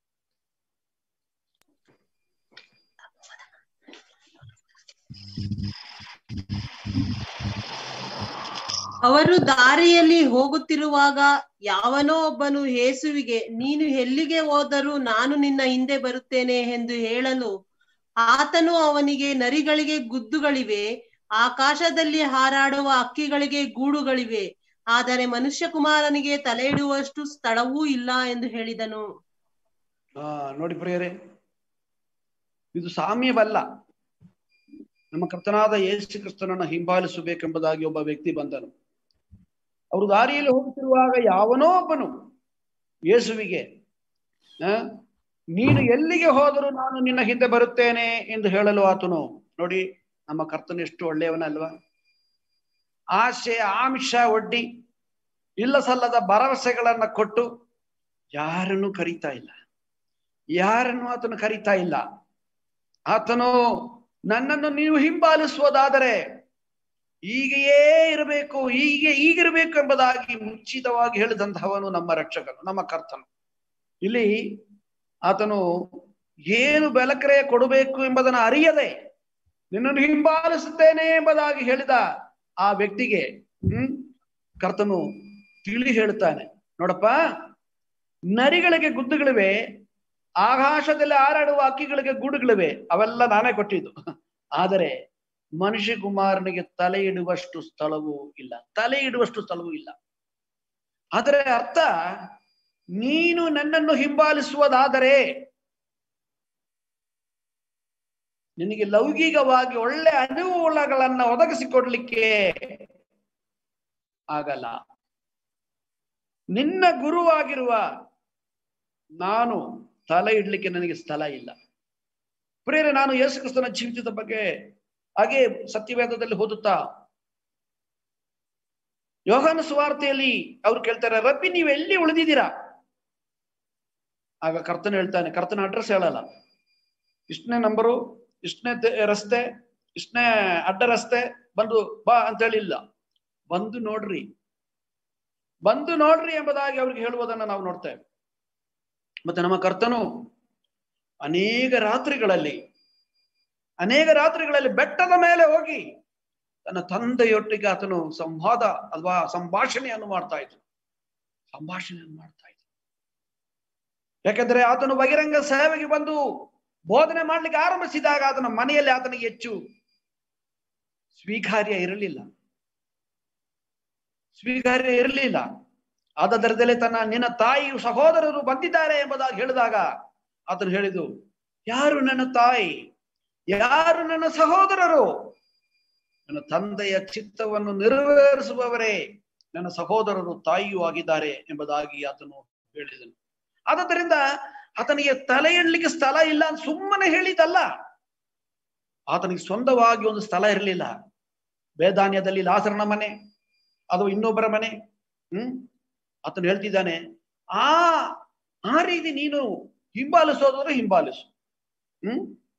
ಅವರು ದಾರಿಯಲ್ಲಿ ಹೋಗುತ್ತಿರುವಾಗ ಯಾವನೋ ಒಬ್ಬನು ಯೇಸುವಿಗೆ ನೀನು ಎಲ್ಲಿಗೆ ಹೋದರೂ ನಾನು ನಿನ್ನ ಹಿಂದೆ ಬರುತ್ತೇನೆ ಎಂದು ಹೇಳಲು ಆತನು ಅವನಿಗೆ ನರಿಗಳಿಗೆ ಗುದ್ದುಗಳಿವೆ ಆಕಾಶದಲ್ಲಿ ಹಾರಾಡುವ ಹಕ್ಕಿಗಳಿಗೆ ಗೂಡುಗಳಿವೆ ಆದರೆ ಮನುಷ್ಯ ಕುಮಾರನಿಗೆ ತಲೆ ಇಡುವಷ್ಟು ಸ್ಥಳವೂ ಇಲ್ಲ ಎಂದು ಹೇಳಿದನು ಆ ನೋಡಿ ಪ್ರಿಯರೇ ಇದು ಸಾಮ್ಯವಲ್ಲ ನಮ್ಮ ಕರ್ತನಾದ ಯೇಸು ಕ್ರಿಸ್ತನನ್ನು ಹಿಂಬಾಲಿಸಬೇಕೆಂಬುದಾಗಿ ಒಬ್ಬ ವ್ಯಕ್ತಿ ಬಂದನು ಅವರು ದಾರಿಯಲ್ಲಿ ಹೋಗುತ್ತಿರುವಾಗ ಯಾವನೋ ಒಬ್ಬನು ಯೇಸುವಿಗೆ ಆ, ನೀನು ಎಲ್ಲಿಗೆ ಹೋದರೂ ನಾನು ನಿನ್ನ ಹಿಂದೆ ಬರುತ್ತೇನೆ ಎಂದು ಹೇಳಲು ಆತನು ನೋಡಿ ನಮ್ಮ ಕರ್ತನ ಎಷ್ಟು ಒಳ್ಳೆಯವನಲ್ವಾ ಆಶೆ ಆಮಿಷ ಒಡ್ಡಿ ಇಲ್ಲ ಸಲ್ಲದ ಭರವಸೆಗಳನ್ನ ಕೊಟ್ಟು ಯಾರನ್ನು ಕರೀತಾ ಇಲ್ಲ ಯಾರನ್ನು ಆತನು ಕರೀತಾ ಇಲ್ಲ ಆತನು ನನ್ನನ್ನು ನೀವು ಹಿಂಬಾಲಿಸುವುದಾದರೆ ಹೀಗೆಯೇ ಇರಬೇಕು ಹೀಗೆ ಈಗಿರಬೇಕು ಎಂಬುದಾಗಿ ಮುಚ್ಚಿತವಾಗಿ ಹೇಳಿದಂತಹವನು ನಮ್ಮ ರಕ್ಷಕನು ನಮ್ಮ ಕರ್ತನು ಇಲ್ಲಿ ಆತನು ಏನು ಬೆಲಕರೆ ಕೊಡಬೇಕು ಎಂಬುದನ್ನು ಅರಿಯದೆ ನಿನ್ನನ್ನು ಹಿಂಬಾಲಿಸುತ್ತೇನೆ ಎಂಬುದಾಗಿ ಹೇಳಿದ ಆ ವ್ಯಕ್ತಿಗೆ ಹ್ಮ್ ಕರ್ತನು ತಿಳಿ ಹೇಳುತ್ತಾನೆ ನೋಡಪ್ಪ ನರಿಗಳಿಗೆ ಗುದ್ದುಗಳಿವೆ ಆಕಾಶದಲ್ಲಿ ಹಾರಾಡುವ ಹಕ್ಕಿಗಳಿಗೆ ಗೂಡುಗಳಿವೆ ಅವೆಲ್ಲ ನಾನೇ ಕೊಟ್ಟಿದ್ದು ಆದರೆ ಮನುಷ್ಯ ಕುಮಾರನಿಗೆ ತಲೆ ಇಡುವಷ್ಟು ಸ್ಥಳವೂ ಇಲ್ಲ ತಲೆ ಇಡುವಷ್ಟು ಸ್ಥಳವೂ ಇಲ್ಲ ಅದರ ಅರ್ಥ ನೀನು ನನ್ನನ್ನು ಹಿಂಬಾಲಿಸುವುದಾದರೆ ನಿನಗೆ ಲೌಕಿಕವಾಗಿ ಒಳ್ಳೆ ಅನುಕೂಲಗಳನ್ನ ಒದಗಿಸಿಕೊಡ್ಲಿಕ್ಕೆ ಆಗಲ್ಲ ನಿನ್ನ ಗುರುವಾಗಿರುವ ನಾನು ತಲೆ ಇಡ್ಲಿಕ್ಕೆ ನನಗೆ ಸ್ಥಳ ಇಲ್ಲ ಪ್ರಿಯರೇ ನಾನು ಯೇಸು ಕ್ರಿಸ್ತನ ಜೀವಿತದ ಬಗ್ಗೆ ಹಾಗೆ ಸತ್ಯವೇದದಲ್ಲಿ ಓದುತ್ತಾ ಯೋಹಾನ ಸುವಾರ್ತೆಯಲ್ಲಿ ಅವ್ರು ಕೇಳ್ತಾರೆ ರಬ್ಬಿ ನೀವು ಎಲ್ಲಿ ಉಳಿದಿದ್ದೀರಾ ಆಗ ಕರ್ತನ ಹೇಳ್ತಾನೆ ಕರ್ತನ ಅಡ್ರೆಸ್ ಹೇಳಲ್ಲ ಇಷ್ಟನೇ ನಂಬರು ಇಷ್ಟನೇ ದೆ- ರಸ್ತೆ ಇಷ್ಟನೇ ಅಡ್ಡ ರಸ್ತೆ ಬಂದು ಬಾ ಅಂತ ಹೇಳಿಲ್ಲ ಬಂದು ನೋಡ್ರಿ ಬಂದು ನೋಡ್ರಿ ಎಂಬುದಾಗಿ ಅವ್ರಿಗೆ ಹೇಳುವುದನ್ನ ನಾವು ನೋಡ್ತೇವೆ ಮತ್ತೆ ನಮ್ಮ ಕರ್ತನು ಅನೇಕ ರಾತ್ರಿಗಳಲ್ಲಿ ಅನೇಕ ರಾತ್ರಿಗಳಲ್ಲಿ ಬೆಟ್ಟದ ಮೇಲೆ ಹೋಗಿ ತನ್ನ ತಂದೆಯೊಟ್ಟಿಗೆ ಆತನು ಸಂವಾದ ಅಥವಾ ಸಂಭಾಷಣೆಯನ್ನು ಮಾಡ್ತಾ ಇದ್ರು ಸಂಭಾಷಣೆಯನ್ನು ಮಾಡ್ತಾ ಇದ್ರು ಯಾಕೆಂದ್ರೆ ಆತನು ಬಹಿರಂಗ ಸೇವೆಗೆ ಬಂದು ಬೋಧನೆ ಮಾಡ್ಲಿಕ್ಕೆ ಆರಂಭಿಸಿದಾಗ ಆತನ ಮನೆಯಲ್ಲಿ ಆತನಿಗೆ ಹೆಚ್ಚು ಸ್ವೀಕಾರ್ಯ ಇರಲಿಲ್ಲ ಸ್ವೀಕಾರ್ಯ ಇರಲಿಲ್ಲ ಆದ ದರದಲ್ಲಿ ತನ್ನ ನಿನ್ನ ತಾಯಿಯು ಸಹೋದರರು ಬಂದಿದ್ದಾರೆ ಎಂಬುದಾಗಿ ಹೇಳಿದಾಗ ಆತನು ಹೇಳಿದು ಯಾರು ನನ್ನ ತಾಯಿ ಯಾರು ನನ್ನ ಸಹೋದರರು ನನ್ನ ತಂದೆಯ ಚಿತ್ತವನ್ನು ನೆರವೇರಿಸುವವರೇ ನನ್ನ ಸಹೋದರರು ತಾಯಿಯೂ ಆಗಿದ್ದಾರೆ ಎಂಬುದಾಗಿ ಆತನು ಹೇಳಿದನು ಆದ್ದರಿಂದ ಆತನಿಗೆ ತಲೆ ಇಡ್ಲಿಕ್ಕೆ ಸ್ಥಳ ಇಲ್ಲ ಅಂತ ಸುಮ್ಮನೆ ಹೇಳಿದಲ್ಲ ಆತನಿಗೆ ಸ್ವಂತವಾಗಿ ಒಂದು ಸ್ಥಳ ಇರಲಿಲ್ಲ ಬೇದಾನ್ಯದಲ್ಲಿ ಲಾಸರನ ಮನೆ ಅದು ಇನ್ನೊಬ್ಬರ ಮನೆ ಹ್ಮ್ ಆತನು ಹೇಳ್ತಿದ್ದಾನೆ ಆ ಆ ರೀತಿ ನೀನು ಹಿಂಬಾಲಿಸೋದಾದ್ರೆ ಹಿಂಬಾಲಿಸು ಹ್ಮ್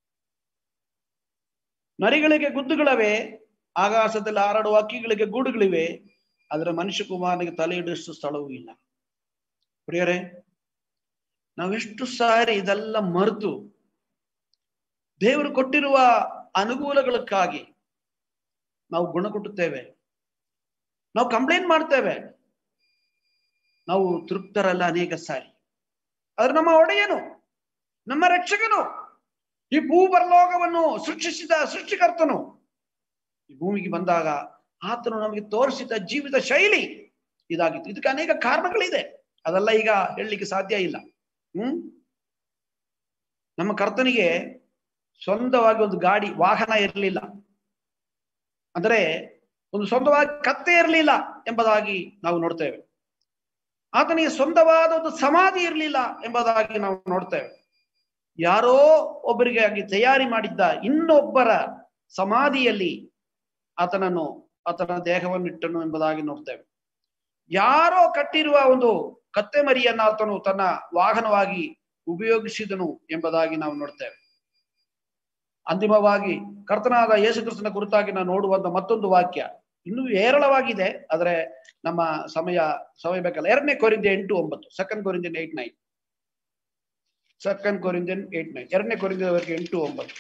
ನರಿಗಳಿಗೆ ಗುದ್ದುಗಳವೆ ಆಕಾಶದಲ್ಲಿ ಹಾರಾಡುವ ಹಕ್ಕಿಗಳಿಗೆ ಗೂಡುಗಳಿವೆ ಅದರ ಮನುಷ್ಯ ಕುಮಾರನಿಗೆ ತಲೆ ಇಡುವಷ್ಟು ಸ್ಥಳವೂ ಇಲ್ಲ ಪ್ರಿಯರೇ ನಾವೆಷ್ಟು ಸಾರಿ ಇದೆಲ್ಲ ಮರೆತು ದೇವರು ಕೊಟ್ಟಿರುವ ಅನುಕೂಲಗಳಕ್ಕಾಗಿ ನಾವು ಗುಣ ಕೊಟ್ಟುತ್ತೇವೆ ನಾವು ಕಂಪ್ಲೇಂಟ್ ಮಾಡ್ತೇವೆ ನಾವು ತೃಪ್ತರಲ್ಲ ಅನೇಕ ಸಾರಿ ಆದ್ರೆ ನಮ್ಮ ಒಡೆಯನು ನಮ್ಮ ರಕ್ಷಕನು ಈ ಭೂಪರಲೋಕವನ್ನು ಸೃಷ್ಟಿಸಿದ ಸೃಷ್ಟಿಕರ್ತನು ಈ ಭೂಮಿಗೆ ಬಂದಾಗ ಆತನು ನಮಗೆ ತೋರಿಸಿದ ಜೀವಿತ ಶೈಲಿ ಇದಾಗಿತ್ತು ಇದಕ್ಕೆ ಅನೇಕ ಕಾರಣಗಳಿದೆ ಅದೆಲ್ಲ ಈಗ ಹೇಳಲಿಕ್ಕೆ ಸಾಧ್ಯ ಇಲ್ಲ ಹ್ಮ್ ನಮ್ಮ ಕರ್ತನಿಗೆ ಸ್ವಂತವಾಗಿ ಒಂದು ಗಾಡಿ ವಾಹನ ಇರಲಿಲ್ಲ ಅಂದ್ರೆ ಒಂದು ಸ್ವಂತವಾಗಿ ಕತ್ತೆ ಇರಲಿಲ್ಲ ಎಂಬುದಾಗಿ ನಾವು ನೋಡ್ತೇವೆ ಆತನಿಗೆ ಸ್ವಂತವಾದ ಒಂದು ಸಮಾಧಿ ಇರಲಿಲ್ಲ ಎಂಬುದಾಗಿ ನಾವು ನೋಡ್ತೇವೆ ಯಾರೋ ಒಬ್ಬರಿಗೆ ಆಗಿ ತಯಾರಿ ಮಾಡಿದ್ದ ಇನ್ನೊಬ್ಬರ ಸಮಾಧಿಯಲ್ಲಿ ಆತನನ್ನು ಆತನ ದೇಹವನ್ನು ಇಟ್ಟನು ಎಂಬುದಾಗಿ ನೋಡ್ತೇವೆ ಯಾರೋ ಕಟ್ಟಿರುವ ಒಂದು ಕತ್ತೆ ಮರಿಯನ್ನ ಆತನು ತನ್ನ ವಾಹನವಾಗಿ ಉಪಯೋಗಿಸಿದನು ಎಂಬುದಾಗಿ ನಾವು ನೋಡ್ತೇವೆ ಅಂತಿಮವಾಗಿ ಕರ್ತನಾದ ಯೇಸುಕ್ರಿಸ್ತನ ಕುರಿತಾಗಿ ನಾವು ನೋಡುವಂತ ಮತ್ತೊಂದು ವಾಕ್ಯ ಇನ್ನೂ ಹೇರಳವಾಗಿದೆ ಆದರೆ ನಮ್ಮ ಸಮಯ ಸಮಯ ಬೇಕಲ್ಲ ಎರಡನೇ ಕೊರಿಂದ ಎಂಟು ಒಂಬತ್ತು second Corinthian eight nine second Corinthian eight nine ಎರಡನೇ ಕೊರಿಂದವರೆಗೆ ಎಂಟು ಒಂಬತ್ತು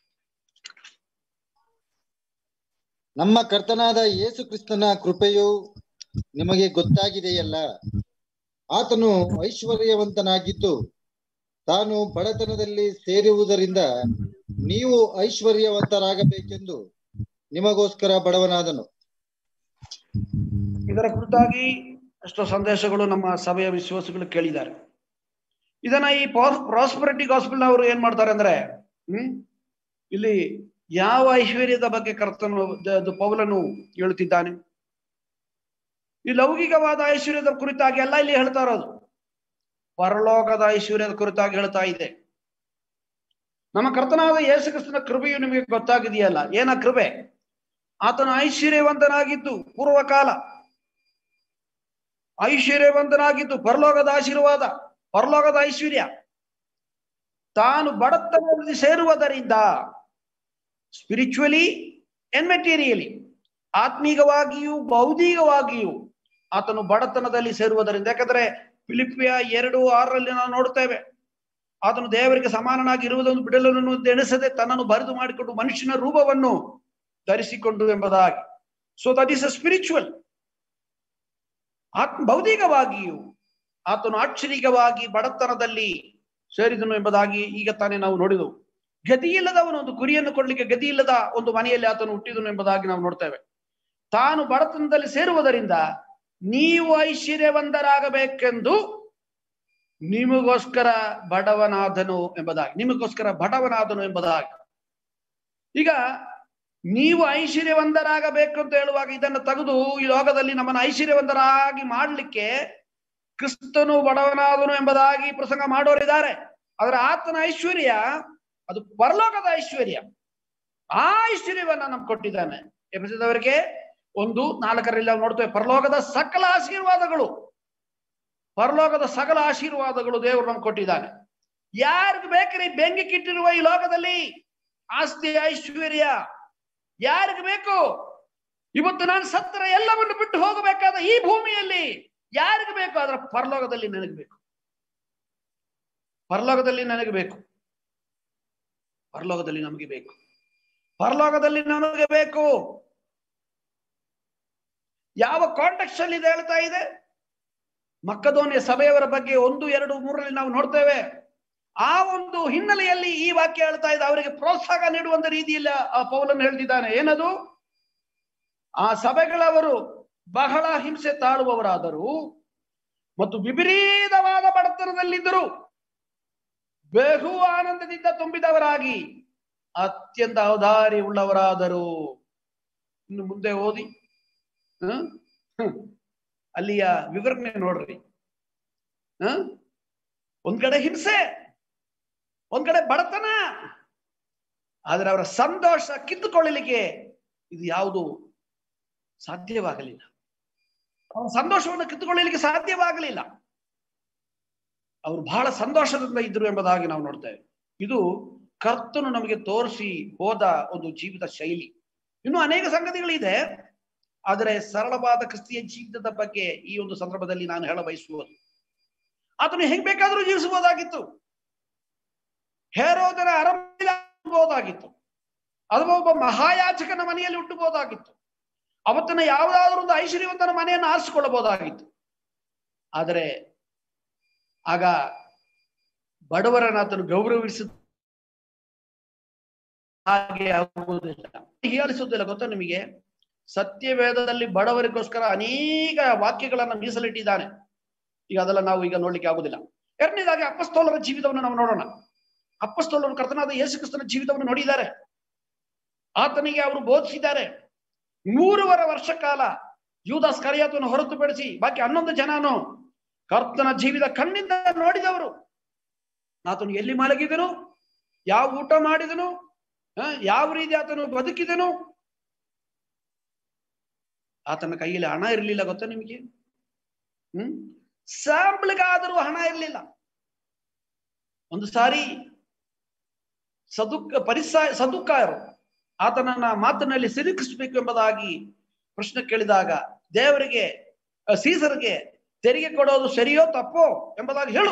ನಮ್ಮ ಕರ್ತನಾದ ಯೇಸು ಕ್ರಿಸ್ತನ ಕೃಪೆಯು ನಿಮಗೆ ಗೊತ್ತಾಗಿದೆಯಲ್ಲ ಆತನು ಐಶ್ವರ್ಯವಂತನಾಗಿದ್ದು ತಾನು ಬಡತನದಲ್ಲಿ ಸೇರುವುದರಿಂದ ನೀವು ಐಶ್ವರ್ಯವಂತರಾಗಬೇಕೆಂದು ನಿಮಗೋಸ್ಕರ ಬಡವನಾದನು ಇದರ ಕುರಿತಾಗಿ ಎಷ್ಟೋ ಸಂದೇಶಗಳು ನಮ್ಮ ಸಭೆಯ ವಿಶ್ವಾಸಗಳು ಕೇಳಿದ್ದಾರೆ ಇದನ್ನ ಈ ಪ್ರಾಸ್ಪರಿಟಿ ಗಾಸ್ಪಲ್ ಅವರು ಏನ್ ಮಾಡ್ತಾರೆ ಅಂದ್ರೆ ಹ್ಮ್ ಇಲ್ಲಿ ಯಾವ ಐಶ್ವರ್ಯದ ಬಗ್ಗೆ ಕರ್ತನು ದ- ದ- ಪೌಲನು ಹೇಳುತ್ತಿದ್ದಾನೆ ಈ ಲೌಕಿಕವಾದ ಐಶ್ವರ್ಯದ ಕುರಿತಾಗಿ ಎಲ್ಲ ಇಲ್ಲಿ ಹೇಳ್ತಾ ಇರೋದು ಪರಲೋಕದ ಐಶ್ವರ್ಯದ ಕುರಿತಾಗಿ ಹೇಳ್ತಾ ಇದೆ ನಮ್ಮ ಕರ್ತನಾದ ಯೇಸು ಕ್ರಿಸ್ತನ ಕೃಪೆಯು ನಿಮಗೆ ಗೊತ್ತಾಗಿದೆಯಲ್ಲ ಏನ ಕೃಪೆ ಆತನು ಐಶ್ವರ್ಯವಂತನಾಗಿದ್ದು ಪೂರ್ವಕಾಲ ಐಶ್ವರ್ಯವಂತನಾಗಿದ್ದು ಪರಲೋಕದ ಆಶೀರ್ವಾದ ಪರಲೋಕದ ಐಶ್ವರ್ಯ ತಾನು ಬಡತನದಲ್ಲಿ ಸೇರುವುದರಿಂದ ಸ್ಪಿರಿಚುವಲಿ ಎನ್ ಮೆಟೀರಿಯಲಿ ಆತ್ಮೀಕವಾಗಿಯೂ ಭೌತಿಕವಾಗಿಯೂ ಆತನು ಬಡತನದಲ್ಲಿ ಸೇರುವುದರಿಂದ ಯಾಕಂದ್ರೆ ಫಿಲಿಪಿಯ ಎರಡು ಆರರಲ್ಲಿ ನಾವು ನೋಡ್ತೇವೆ ಆತನು ದೇವರಿಗೆ ಸಮಾನನಾಗಿ ಇರುವುದನ್ನು ಬಿಡಲನ್ನು ಎಣಿಸದೆ ತನ್ನನ್ನು ಬರೆದು ಮಾಡಿಕೊಂಡು ಮನುಷ್ಯನ ರೂಪವನ್ನು ಧರಿಸಿಕೊಂಡು ಎಂಬುದಾಗಿ so that is a spiritual ಆತ್ಮ ಭೌತಿಕವಾಗಿಯೂ ಆತನು ಆಕ್ಷರಿಕವಾಗಿ ಬಡತನದಲ್ಲಿ ಸೇರಿದನು ಎಂಬುದಾಗಿ ಈಗ ತಾನೇ ನಾವು ನೋಡಿದೆವು ಗತಿ ಇಲ್ಲದವನು ಒಂದು ಕುರಿಯನ್ನು ಕೊಡ್ಲಿಕ್ಕೆ ಗತಿ ಇಲ್ಲದ ಒಂದು ಮನೆಯಲ್ಲಿ ಆತನು ಹುಟ್ಟಿದನು ಎಂಬುದಾಗಿ ನಾವು ನೋಡ್ತೇವೆ ತಾನು ಬಡತನದಲ್ಲಿ ಸೇರುವುದರಿಂದ ನೀವು ಐಶ್ವರ್ಯವಂತರಾಗಬೇಕೆಂದು ನಿಮಗೋಸ್ಕರ ಬಡವನಾದನು ಎಂಬುದಾಗಿ ನಿಮಗೋಸ್ಕರ ಬಡವನಾದನು ಎಂಬುದಾಗಿ ಈಗ ನೀವು ಐಶ್ವರ್ಯವಂತರಾಗಬೇಕು ಅಂತ ಹೇಳುವಾಗ ಇದನ್ನು ತೆಗೆದು ಈ ಲೋಕದಲ್ಲಿ ನಮ್ಮನ್ನು ಐಶ್ವರ್ಯವಂತರಾಗಿ ಮಾಡಲಿಕ್ಕೆ ಕ್ರಿಸ್ತನು ಬಡವನಾದನು ಎಂಬುದಾಗಿ ಪ್ರಸಂಗ ಮಾಡೋರಿದ್ದಾರೆ ಆದ್ರೆ ಆತನ ಐಶ್ವರ್ಯ ಅದು ಪರಲೋಕದ ಐಶ್ವರ್ಯ ಆ ಐಶ್ವರ್ಯವನ್ನ ನಮ್ಗೆ ಕೊಟ್ಟಿದ್ದಾನೆ ಎಬ್ಬಿಸಿದವರಿಗೆ ಒಂದು ನಾಲ್ಕರಲ್ಲಿ ನಾವು ನೋಡ್ತೇವೆ ಪರಲೋಕದ ಸಕಲ ಆಶೀರ್ವಾದಗಳು ಪರಲೋಕದ ಸಕಲ ಆಶೀರ್ವಾದಗಳು ದೇವರು ನಮ್ಗೆ ಕೊಟ್ಟಿದ್ದಾನೆ ಯಾರಿಗೂ ಬೇಕ್ರಿ ಬೆಂಕಿಕ್ಕಿಟ್ಟಿರುವ ಈ ಲೋಕದಲ್ಲಿ ಆಸ್ತಿ ಐಶ್ವರ್ಯ ಯಾರಿಗೂ ಬೇಕು ಇವತ್ತು ನಾನು ಸತ್ತರ ಎಲ್ಲವನ್ನು ಬಿಟ್ಟು ಹೋಗಬೇಕಾದ ಈ ಭೂಮಿಯಲ್ಲಿ ಯಾರಿಗೂ ಬೇಕು ಅದರ ಪರಲೋಕದಲ್ಲಿ ನನಗೆ ಬೇಕು ಪರಲೋಕದಲ್ಲಿ ನನಗೆ ಬೇಕು ಪರಲೋಕದಲ್ಲಿ ನಮಗೆ ಬೇಕು ಪರಲೋಕದಲ್ಲಿ ನಮಗೆ ಬೇಕು ಯಾವ ಕಾಂಟೆಕ್ಸ್ಟ್ ಅಲ್ಲಿ ಇದು ಹೇಳ್ತಾ ಇದೆ ಮಕ್ಕದೋನಿಯ ಸಭೆಯವರ ಬಗ್ಗೆ ಒಂದು ಎರಡು ಮೂರರಲ್ಲಿ ನಾವು ನೋಡ್ತೇವೆ ಆ ಒಂದು ಹಿನ್ನೆಲೆಯಲ್ಲಿ ಈ ವಾಕ್ಯ ಹೇಳ್ತಾ ಇದೆ ಅವರಿಗೆ ಪ್ರೋತ್ಸಾಹ ನೀಡುವಂತ ರೀತಿಯಲ್ಲಿ ಆ ಪೌಲನ್ನು ಹೇಳ್ತಿದ್ದಾನೆ ಏನದು ಆ ಸಭೆಗಳವರು ಬಹಳ ಹಿಂಸೆ ತಾಳುವವರಾದರು ಮತ್ತು ವಿಪರೀತವಾದ ಬಡತನದಲ್ಲಿದ್ದರು ಬಹು ಆನಂದದಿಂದ ತುಂಬಿದವರಾಗಿ ಅತ್ಯಂತ ಔದಾರಿ ಉಳ್ಳವರಾದರು ಇನ್ನು ಮುಂದೆ ಓದಿ ಹ? ಹ್ಮ್. ಅಲ್ಲಿಯ ವಿವರಣೆ ನೋಡ್ರಿ ಹ? ಒಂದ್ ಕಡೆ ಹಿಂಸೆ ಒಂದ್ ಕಡೆ ಬಡತನ ಆದ್ರೆ ಅವರ ಸಂತೋಷ ಕಿತ್ತುಕೊಳ್ಳಲಿಕ್ಕೆ ಇದು ಯಾವುದು ಸಾಧ್ಯವಾಗಲಿಲ್ಲ ಅವರ ಸಂತೋಷವನ್ನು ಕಿತ್ತುಕೊಳ್ಳಲಿಕ್ಕೆ ಸಾಧ್ಯವಾಗಲಿಲ್ಲ ಅವರು ಬಹಳ ಸಂತೋಷದಿಂದ ಇದ್ರು ಎಂಬುದಾಗಿ ನಾವು ನೋಡ್ತೇವೆ ಇದು ಕರ್ತನು ನಮಗೆ ತೋರಿಸಿ ಹೋದ ಒಂದು ಜೀವಿತ ಶೈಲಿ ಇನ್ನು ಅನೇಕ ಸಂಗತಿಗಳಿದೆ ಆದರೆ ಸರಳವಾದ ಕ್ರಿಸ್ತಿಯ ಜೀವಿತದ ಬಗ್ಗೆ ಈ ಒಂದು ಸಂದರ್ಭದಲ್ಲಿ ನಾನು ಹೇಳ ಬಯಸುವುದು ಆತನು ಹೆಂಗ್ ಬೇಕಾದ್ರೂ ಜೀವಿಸಬಹುದಾಗಿತ್ತು ಹೇರೋದರ ಅರಮನೆಯಲ್ಲಿರಬಹುದಾಗಿತ್ತು ಅಥವಾ ಒಬ್ಬ ಮಹಾಯಾಚಕನ ಮನೆಯಲ್ಲಿ ಹುಟ್ಟಬಹುದಾಗಿತ್ತು ಅವತ್ತನ್ನ ಯಾವುದಾದ್ರೂ ಒಂದು ಐಶ್ವರ್ಯವಂತನ ಮನೆಯನ್ನು ಆರಿಸಿಕೊಳ್ಳಬಹುದಾಗಿತ್ತು ಆದರೆ ಆಗ ಬಡವರನ್ನ ಆತನು ಗೌರವಿಸ ಹಾಗೆ ಆಗುವುದಿಲ್ಲ ಹೀಯಾಳಿಸುವುದಿಲ್ಲ ಗೊತ್ತಾ ನಿಮಗೆ ಸತ್ಯವೇದದಲ್ಲಿ ಬಡವರಿಗೋಸ್ಕರ ಅನೇಕ ವಾಕ್ಯಗಳನ್ನ ಮೀಸಲಿಟ್ಟಿದ್ದಾನೆ ಈಗ ಅದೆಲ್ಲ ನಾವು ಈಗ ನೋಡ್ಲಿಕ್ಕೆ ಆಗುದಿಲ್ಲ ಎರಡನೇದಾಗಿ ಅಪ್ಪಸ್ತೋಲರ ಜೀವಿತವನ್ನು ನಾವು ನೋಡೋಣ ಅಪ್ಪಸ್ತೋಲರು ಕರ್ತನಾದ ಯೇಸು ಕ್ರಿಸ್ತನ ಜೀವಿತವನ್ನು ನೋಡಿದ್ದಾರೆ ಆತನಿಗೆ ಅವರು ಬೋಧಿಸಿದ್ದಾರೆ ಮೂರುವರೆ ವರ್ಷ ಕಾಲ ಯೂದಾಸ್ ಕರಿಯಾತನ್ನು ಹೊರತುಪಡಿಸಿ ಬಾಕಿ ಹನ್ನೊಂದು ಜನನು ಕರ್ತನ ಜೀವಿತ ಕಣ್ಣಿಂದ ನೋಡಿದವರು ಆತನು ಎಲ್ಲಿ ಮಲಗಿದನು ಯಾವ ಊಟ ಮಾಡಿದನು ಆ, ಯಾವ ರೀತಿ ಆತನು ಬದುಕಿದನು ಆತನ ಕೈಯಲ್ಲಿ ಹಣ ಇರಲಿಲ್ಲ ಗೊತ್ತಾ ನಿಮಗೆ ಹ್ಮ್ ಸ್ಯಾಂಪ್ಲ್ಗಾದರೂ ಹಣ ಇರಲಿಲ್ಲ ಒಂದು ಸಾರಿ ಸದುಕ್ ಪರಿಸಾ ಸದುಕಾಯರು ಆತನನ್ನ ಮಾತಿನಲ್ಲಿ ಸಿಲುಕಿಸ್ಬೇಕು ಎಂಬುದಾಗಿ ಪ್ರಶ್ನೆ ಕೇಳಿದಾಗ ದೇವರಿಗೆ ಅ, ಸೀಸರ್ಗೆ ತೆರಿಗೆ ಕೊಡೋದು ಸರಿಯೋ ತಪ್ಪೋ ಎಂಬುದಾಗಿ ಹೇಳು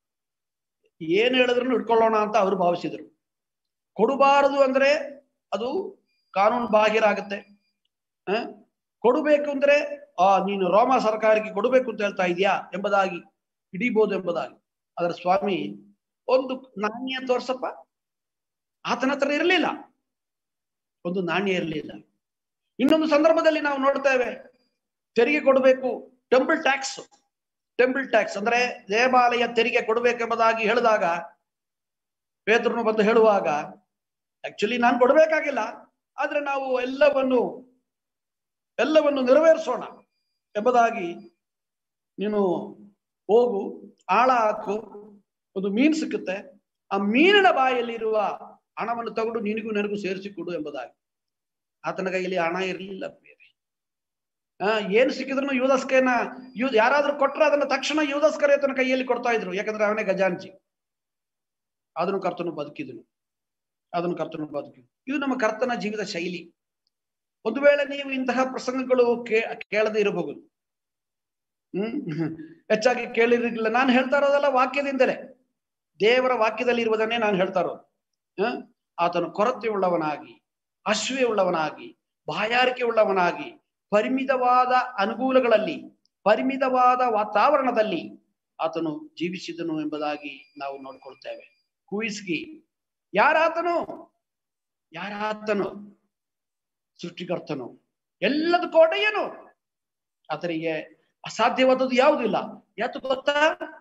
ಏನ್ ಹೇಳಿದ್ರು ಇಟ್ಕೊಳ್ಳೋಣ ಅಂತ ಅವರು ಭಾವಿಸಿದರು ಕೊಡಬಾರದು ಅಂದ್ರೆ ಅದು ಕಾನೂನು ಬಾಹಿರ ಆಗುತ್ತೆ ಆ? ಕೊಡಬೇಕು ಅಂದ್ರೆ ಆ ನೀನು ರೋಮ ಸರ್ಕಾರಕ್ಕೆ ಕೊಡಬೇಕು ಅಂತ ಹೇಳ್ತಾ ಇದೀಯಾ ಎಂಬುದಾಗಿ ಹಿಡಿಬಹುದು ಎಂಬುದಾಗಿ ಅದರ ಸ್ವಾಮಿ ಒಂದು ನಾಣ್ಯ ತೋರ್ಸಪ್ಪ ಆತನ ಹತ್ರ ಇರಲಿಲ್ಲ ಒಂದು ನಾಣ್ಯ ಇರಲಿಲ್ಲ ಇನ್ನೊಂದು ಸಂದರ್ಭದಲ್ಲಿ ನಾವು ನೋಡ್ತೇವೆ ತೆರಿಗೆ ಕೊಡಬೇಕು ಟೆಂಪಲ್ ಟ್ಯಾಕ್ಸ್ ಟೆಂಪಲ್ ಟ್ಯಾಕ್ಸ್ ಅಂದ್ರೆ ದೇವಾಲಯ ತೆರಿಗೆ ಕೊಡಬೇಕೆಂಬುದಾಗಿ ಹೇಳಿದಾಗ ಪೇತ್ರನು ಬಂದು ಹೇಳುವಾಗ ಆಕ್ಚುಲಿ ನಾನು ಕೊಡಬೇಕಾಗಿಲ್ಲ ಆದ್ರೆ ನಾವು ಎಲ್ಲವನ್ನು ಎಲ್ಲವನ್ನು ನೆರವೇರಿಸೋಣ ಎಂಬುದಾಗಿ ನೀನು ಹೋಗು ಆಳ ಹಾಕು ಒಂದು ಮೀನು ಸಿಕ್ಕುತ್ತೆ ಆ ಮೀನಿನ ಬಾಯಲ್ಲಿರುವ ಹಣವನ್ನು ತಗೊಂಡು ನಿನಗೂ ನನಗೂ ಸೇರಿಸಿಕೊಡು ಎಂಬುದಾಗಿ ಆತನ ಕೈಯಲ್ಲಿ ಹಣ ಇರಲಿಲ್ಲ ಬೇರೆ ಆ ಏನು ಸಿಕ್ಕಿದ್ರು ಯೂದಸ್ಕೇನ ಯೂ ಯಾರಾದ್ರೂ ಕೊಟ್ರೆ ಅದನ್ನ ತಕ್ಷಣ ಯೂದಸ್ಕರ ಆತನ ಕೈಯಲ್ಲಿ ಕೊಡ್ತಾ ಇದ್ರು ಯಾಕಂದ್ರೆ ಅವನೇ ಗಜಾಂಜಿ ಅದನ್ನು ಕರ್ತನು ಬದುಕಿದನು ಅದನ್ನು ಕರ್ತನು ಬದುಕಿದನು ಇದು ನಮ್ಮ ಕರ್ತನ ಜೀವಿತ ಶೈಲಿ ಒಂದು ವೇಳೆ ನೀವು ಇಂತಹ ಪ್ರಸಂಗಗಳು ಕೇ ಕೇಳದೆ ಇರಬಹುದು ಹ್ಮ್ ಹೆಚ್ಚಾಗಿ ಕೇಳಿರ್ಲಿಲ್ಲ ನಾನು ಹೇಳ್ತಾ ಇರೋದೆಲ್ಲ ವಾಕ್ಯದಿಂದಲೇ ದೇವರ ವಾಕ್ಯದಲ್ಲಿ ಇರುವುದನ್ನೇ ನಾನು ಹೇಳ್ತಾ ಇರೋದು ಹ? ಆತನು ಕೊರತೆ ಉಳ್ಳವನಾಗಿ ಅಶ್ವೆ ಉಳ್ಳವನಾಗಿ ಬಾಯಾರಿಕೆ ಉಳ್ಳವನಾಗಿ ಪರಿಮಿತವಾದ ಅನುಕೂಲಗಳಲ್ಲಿ ಪರಿಮಿತವಾದ ವಾತಾವರಣದಲ್ಲಿ ಆತನು ಜೀವಿಸಿದನು ಎಂಬುದಾಗಿ ನಾವು ನೋಡ್ಕೊಳ್ತೇವೆ ಕುಯಿಸ್ಗಿ ಯಾರಾತನು ಯಾರಾತನು ಸೃಷ್ಟಿಕರ್ತನು ಎಲ್ಲದ ಕೋಟೆಯನು ಆತನಿಗೆ ಅಸಾಧ್ಯವಾದದ್ದು ಯಾವುದಿಲ್ಲ ಯಾತು ಗೊತ್ತಾ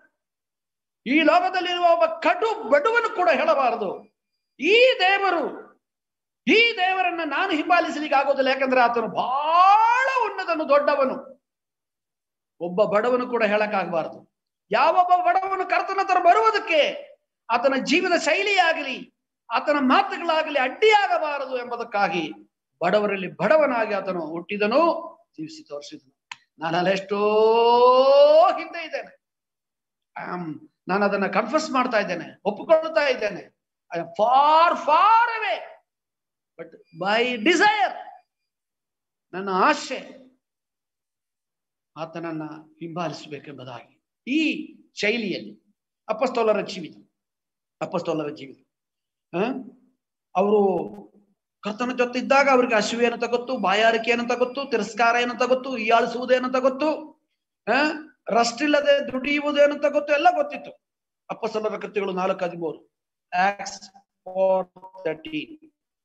ಈ ಲೋಕದಲ್ಲಿರುವ ಒಬ್ಬ ಕಡು ಬಡವನು ಕೂಡ ಹೇಳಬಾರದು ಈ ದೇವರು ಈ ದೇವರನ್ನ ನಾನು ಹಿಂಬಾಲಿಸಲಿಕ್ಕೆ ಆಗೋದಿಲ್ಲ ಯಾಕಂದ್ರೆ ಆತನು ಬಹಳ ಉನ್ನತನು ದೊಡ್ಡವನು ಒಬ್ಬ ಬಡವನು ಕೂಡ ಹೇಳಕ್ಕಾಗಬಾರದು ಯಾವೊಬ್ಬ ಬಡವನು ಕರ್ತನ ಹತ್ರ ಬರುವುದಕ್ಕೆ ಆತನ ಜೀವನ ಶೈಲಿಯಾಗಲಿ ಆತನ ಮಾತುಗಳಾಗಲಿ ಅಡ್ಡಿಯಾಗಬಾರದು ಎಂಬುದಕ್ಕಾಗಿ ಬಡವರಲ್ಲಿ ಬಡವನಾಗಿ ಆತನು ಹುಟ್ಟಿದನು ಜೀವಿಸಿ ತೋರಿಸಿದನು ನಾನು ಅಲ್ಲೆಷ್ಟೋ ಹಿಂದೆ ಇದ್ದೇನೆ ಆಮ್, ನಾನು ಅದನ್ನ ಕನ್ಫರ್ಸ್ ಮಾಡ್ತಾ ಇದ್ದೇನೆ ಒಪ್ಪಿಕೊಳ್ತಾ ಇದ್ದೇನೆ I far far away but by desire ನನ್ನ ಆಶೆ ಆತನನ್ನ ಹಿಂಬಾಲಿಸಬೇಕೆಂಬುದಾಗಿ ಈ ಶೈಲಿಯಲ್ಲಿ ಅಪಸ್ತೋಲರ ಜೀವಿತ ಅಪಸ್ತೋಲರ ಜೀವಿತ ಅವರು ಕರ್ತನ ಜೊತೆ ಇದ್ದಾಗ ಅವ್ರಿಗೆ ಹಸಿವೆ ಏನಂತ ಗೊತ್ತು ಬಾಯಾರಿಕೆ ಏನಂತ ಗೊತ್ತು ತಿರಸ್ಕಾರ ಏನಂತ ಗೊತ್ತು ಹೀಯಾಳಿಸುವುದೇನಂತ ಗೊತ್ತು ಆ ರಸ್ಟ್ ಇಲ್ಲದೆ ದುಡಿಯುವುದೇನಂತ ಗೊತ್ತು ಎಲ್ಲ ಗೊತ್ತಿತ್ತು ಅಪ್ಪಸ್ತೋಲರ ಕೃತ್ಯಗಳು ನಾಲ್ಕು ಹದಿಮೂರು ಆಕ್ಸ್ ಫೋರ್ ತರ್ಟೀನ್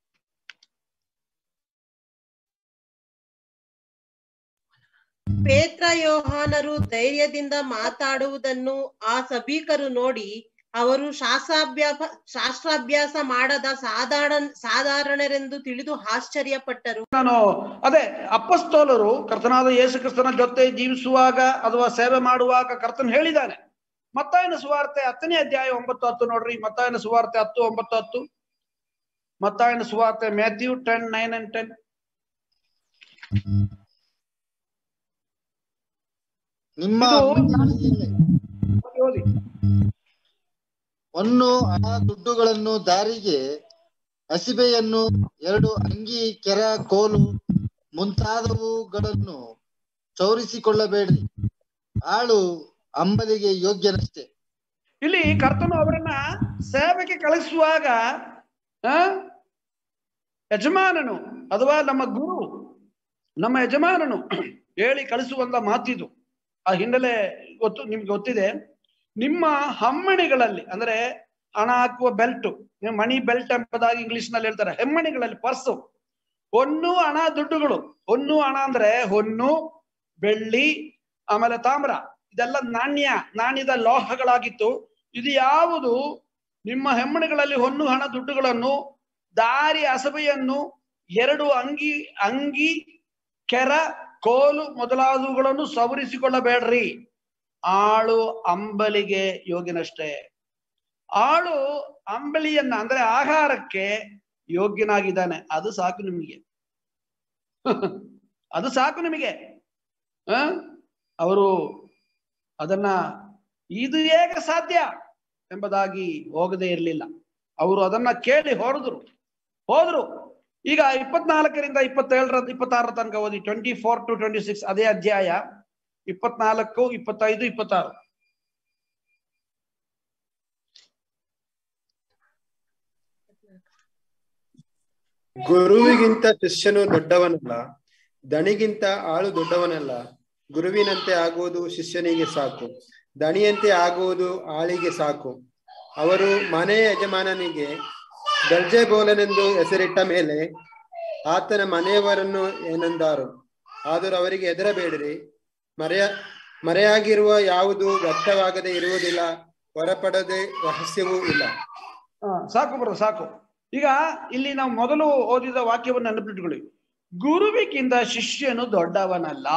ಪೇತ್ರ ಯೋಹಾನರು ಧೈರ್ಯದಿಂದ ಮಾತಾಡುವುದನ್ನು ಆ ಸಭಿಕರು ನೋಡಿ ಅವರು ಶಾಸ್ತ್ರಾಭ್ಯಾಸ ಶಾಸ್ತ್ರಾಭ್ಯಾಸ ಮಾಡದ ಸಾಧಾರಣ ಸಾಧಾರಣರೆಂದು ತಿಳಿದು ಆಶ್ಚರ್ಯಪಟ್ಟರು ನಾನು ಅದೇ ಅಪ್ಪಸ್ತೋಲರು ಕರ್ತನಾದ ಯೇಸು ಕ್ರಿಸ್ತನ ಜೊತೆ ಜೀವಿಸುವಾಗ ಅಥವಾ ಸೇವೆ ಮಾಡುವಾಗ ಕರ್ತನ್ ಹೇಳಿದ್ದಾನೆ ಮತ್ತಾಯನ ಸುವಾರ್ತೆ ಹತ್ತನೇ ಅಧ್ಯಾಯ ಒಂಬತ್ತು ಹತ್ತು ನೋಡ್ರಿ ಮತ್ತಾಯನ ಸುವಾರ್ತೆ ಹತ್ತು ಒಂಬತ್ತು ಹತ್ತು ಮತ್ತಾಯನ ಸುವಾರ್ತೆ Matthew ten nine and ten ನಿಮ್ಮ ಇದು- ಅಂಗಡಿಯಲ್ಲಿ ಓದಿ ಒಂದು ಹಣ ದುಡ್ಡುಗಳನ್ನು ದಾರಿಗೆ ಹಸಿಬೆಯನ್ನು ಎರಡು ಅಂಗಿ ಕೆರ ಕೋಲು ಮುಂತಾದವುಗಳನ್ನು ಚೌರಿಸಿಕೊಳ್ಳಬೇಡ್ರಿ ಆಳು ಅಂಬಲಿಗೆ ಯೋಗ್ಯನಷ್ಟೇ ಇಲ್ಲಿ ಕರ್ತನು ಅವರನ್ನ ಸೇವೆಗೆ ಕಳಿಸುವಾಗ ಆ ಯಜಮಾನನು ಅಥವಾ ನಮ್ಮ ಗುರು ನಮ್ಮ ಯಜಮಾನನು ಹೇಳಿ ಕಳಿಸುವಂತ ಮಾತಿದು ಆ ಹಿನ್ನೆಲೆ ಗೊತ್ತು ನಿಮ್ಗೆ ಗೊತ್ತಿದೆ ನಿಮ್ಮ ಹಮ್ಮಣಿಗಳಲ್ಲಿ ಅಂದ್ರೆ ಹಣ ಹಾಕುವ ಬೆಲ್ಟ್ ಮಣಿ ಬೆಲ್ಟ್ ಎಂಬುದಾಗಿ ಇಂಗ್ಲಿಷ್ ನಲ್ಲಿ ಹೇಳ್ತಾರೆ ಹೆಮ್ಮಣಿಗಳಲ್ಲಿ ಪರ್ಸು ಹೊನ್ನು ಹಣ ದುಡ್ಡುಗಳು ಹೊನ್ನು ಹಣ ಅಂದ್ರೆ ಹೊನ್ನು ಬೆಳ್ಳಿ ಆಮೇಲೆ ತಾಮ್ರ ಇದೆಲ್ಲ ನಾಣ್ಯ ನಾಣ್ಯದ ಲೋಹಗಳಾಗಿತ್ತು ಇದು ಯಾವುದು ನಿಮ್ಮ ಹೆಮ್ಮಣಿಗಳಲ್ಲಿ ಹೊನ್ನು ಹಣ ದುಡ್ಡುಗಳನ್ನು ದಾರಿ ಅಸಬೆಯನ್ನು ಎರಡು ಅಂಗಿ ಅಂಗಿ ಕೆರ ಕೋಲು ಮೊದಲಾದವುಗಳನ್ನು ಸವರಿಸಿಕೊಳ್ಳಬೇಡ್ರಿ ಆಳು ಅಂಬಲಿಗೆ ಯೋಗ್ಯನಷ್ಟೇ ಆಳು ಅಂಬಲಿಯನ್ನ ಅಂದ್ರೆ ಆಹಾರಕ್ಕೆ ಯೋಗ್ಯನಾಗಿದ್ದಾನೆ ಅದು ಸಾಕು ನಿಮಗೆ ಅದು ಸಾಕು ನಿಮಗೆ ಆ ಅವರು ಅದನ್ನ ಇದು ಹೇಗೆ ಸಾಧ್ಯ ಎಂಬುದಾಗಿ ಹೋಗದೇ ಇರಲಿಲ್ಲ ಅವರು ಅದನ್ನ ಕೇಳಿ ಹೊರದ್ರು ಹೋದ್ರು ಈಗ ಇಪ್ಪತ್ನಾಲ್ಕರಿಂದ ಇಪ್ಪತ್ತೇಳರ ಇಪ್ಪತ್ತಾರರ ತನಕ ಓದಿ twenty four to twenty six ಅದೇ ಅಧ್ಯಾಯ ಇಪ್ಪತ್ನಾಲ್ಕು ಇಪ್ಪತ್ತೈದು ಇಪ್ಪತ್ತಾರು ಗುರುವಿಗಿಂತ ಶಿಷ್ಯನು ದೊಡ್ಡವನಲ್ಲ ದಣಿಗಿಂತ ಆಳು ದೊಡ್ಡವನಲ್ಲ ಗುರುವಿನಂತೆ ಆಗುವುದು ಶಿಷ್ಯನಿಗೆ ಸಾಕು ದಣಿಯಂತೆ ಆಗುವುದು ಆಳಿಗೆ ಸಾಕು ಅವರು ಮನೆಯ ಯಜಮಾನನಿಗೆ ಬೆಲ್ಜೆಬೋಲನೆಂದು ಹೆಸರಿಟ್ಟ ಮೇಲೆ ಆತನ ಮನೆಯವರನ್ನು ಏನೆಂದಾರು ಆದರೂ ಅವರಿಗೆ ಹೆದರಬೇಡಿರಿ ಮರೆಯ ಮರೆಯಾಗಿರುವ ಯಾವುದು ವ್ಯಕ್ತವಾಗದೆ ಇರುವುದಿಲ್ಲ ಹೊರಪಡದೆ ರಹಸ್ಯವೂ ಇಲ್ಲ ಆ, ಸಾಕು ಬರೋ ಸಾಕು ಈಗ ಇಲ್ಲಿ ನಾವು ಮೊದಲು ಓದಿದ ವಾಕ್ಯವನ್ನು ನೆನಪಿಟ್ಕೊಳ್ಳಿ ಗುರುವಿಗಿಂತ ಶಿಷ್ಯನು ದೊಡ್ಡವನಲ್ಲ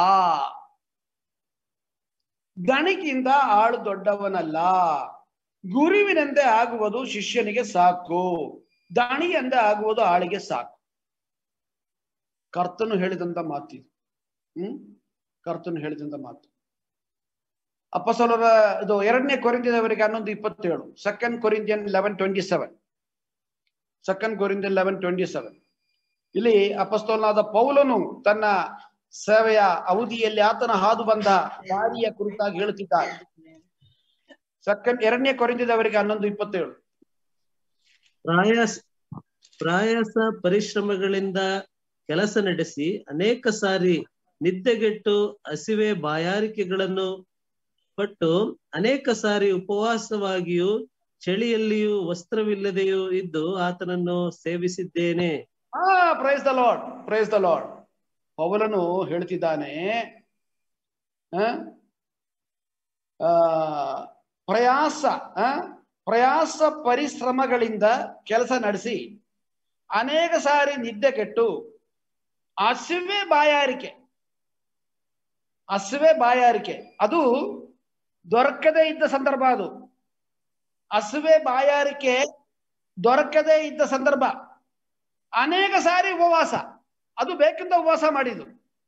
ದಣಿಗಿಂತ ಆಳು ದೊಡ್ಡವನಲ್ಲ ಗುರುವಿನಂತೆ ಆಗುವುದು ಶಿಷ್ಯನಿಗೆ ಸಾಕು ದಣಿಯಂತೆ ಆಗುವುದು ಆಳಿಗೆ ಸಾಕು ಕರ್ತನು ಹೇಳಿದಂತ ಮಾತಿದು ಹ್ಮ್ ಕರ್ತನು ಹೇಳಿದಂತ ಮಾತು ಅಪ್ಪಸಲರ ಇದು ಎರಡನೇ ಕೊರಿಂದ್ಯದವರಿಗೆ ಹನ್ನೊಂದು ಇಪ್ಪತ್ತೇಳು second Corinthian eleven twenty seven second Corinthian eleven twenty seven ಇಲ್ಲಿ ಅಪಸ್ತೋಲನಾದ ಪೌಲನು ತನ್ನ ಸೇವೆಯ ಅವಧಿಯಲ್ಲಿ ಆತನ ಹಾದು ಬಂದ ದಾರಿಯ ಕುರಿತಾಗಿ ಹೇಳುತ್ತಿದ್ದಾರೆ ಸೆಕೆಂಡ್ ಎರಡನೇ ಕೊರಿಂದ್ಯದವರಿಗೆ ಹನ್ನೊಂದು ಇಪ್ಪತ್ತೇಳು ಪ್ರಾಯಾಸ ಪ್ರಾಯಾಸ ಪರಿಶ್ರಮಗಳಿಂದ ಕೆಲಸ ನಡೆಸಿ ಅನೇಕ ಸಾರಿ ನಿದ್ದೆಗೆಟ್ಟು ಹಸಿವೆ ಬಾಯಾರಿಕೆಗಳನ್ನು ಪಟ್ಟು ಅನೇಕ ಸಾರಿ ಉಪವಾಸವಾಗಿಯೂ ಚಳಿಯಲ್ಲಿಯೂ ವಸ್ತ್ರವಿಲ್ಲದೆಯೂ ಇದ್ದು ಆತನನ್ನು ಸೇವಿಸಿದ್ದೇನೆ ಆ praise the Lord praise the Lord ಪೌಲನು ಹೇಳ್ತಿದ್ದಾನೆ ಆ? ಆ, ಪ್ರಯಾಸ ಆ? ಪ್ರಯಾಸ ಪರಿಶ್ರಮಗಳಿಂದ ಕೆಲಸ ನಡೆಸಿ ಅನೇಕ ಸಾರಿ ನಿದ್ದೆ ಕೆಟ್ಟು ಹಸಿವೆ ಬಾಯಾರಿಕೆ ಹಸಿವೆ ಬಾಯಾರಿಕೆ ಅದು ದೊರಕದೇ ಇದ್ದ ಸಂದರ್ಭ ಅದು ಹಸಿವೆ ಬಾಯಾರಿಕೆ ದೊರಕದೇ ಇದ್ದ ಸಂದರ್ಭ ಅನೇಕ ಸಾರಿ ಉಪವಾಸ ಅದು ಬೇಕಿಂದ ಉಪವಾಸ ಮಾಡಿದ್ದು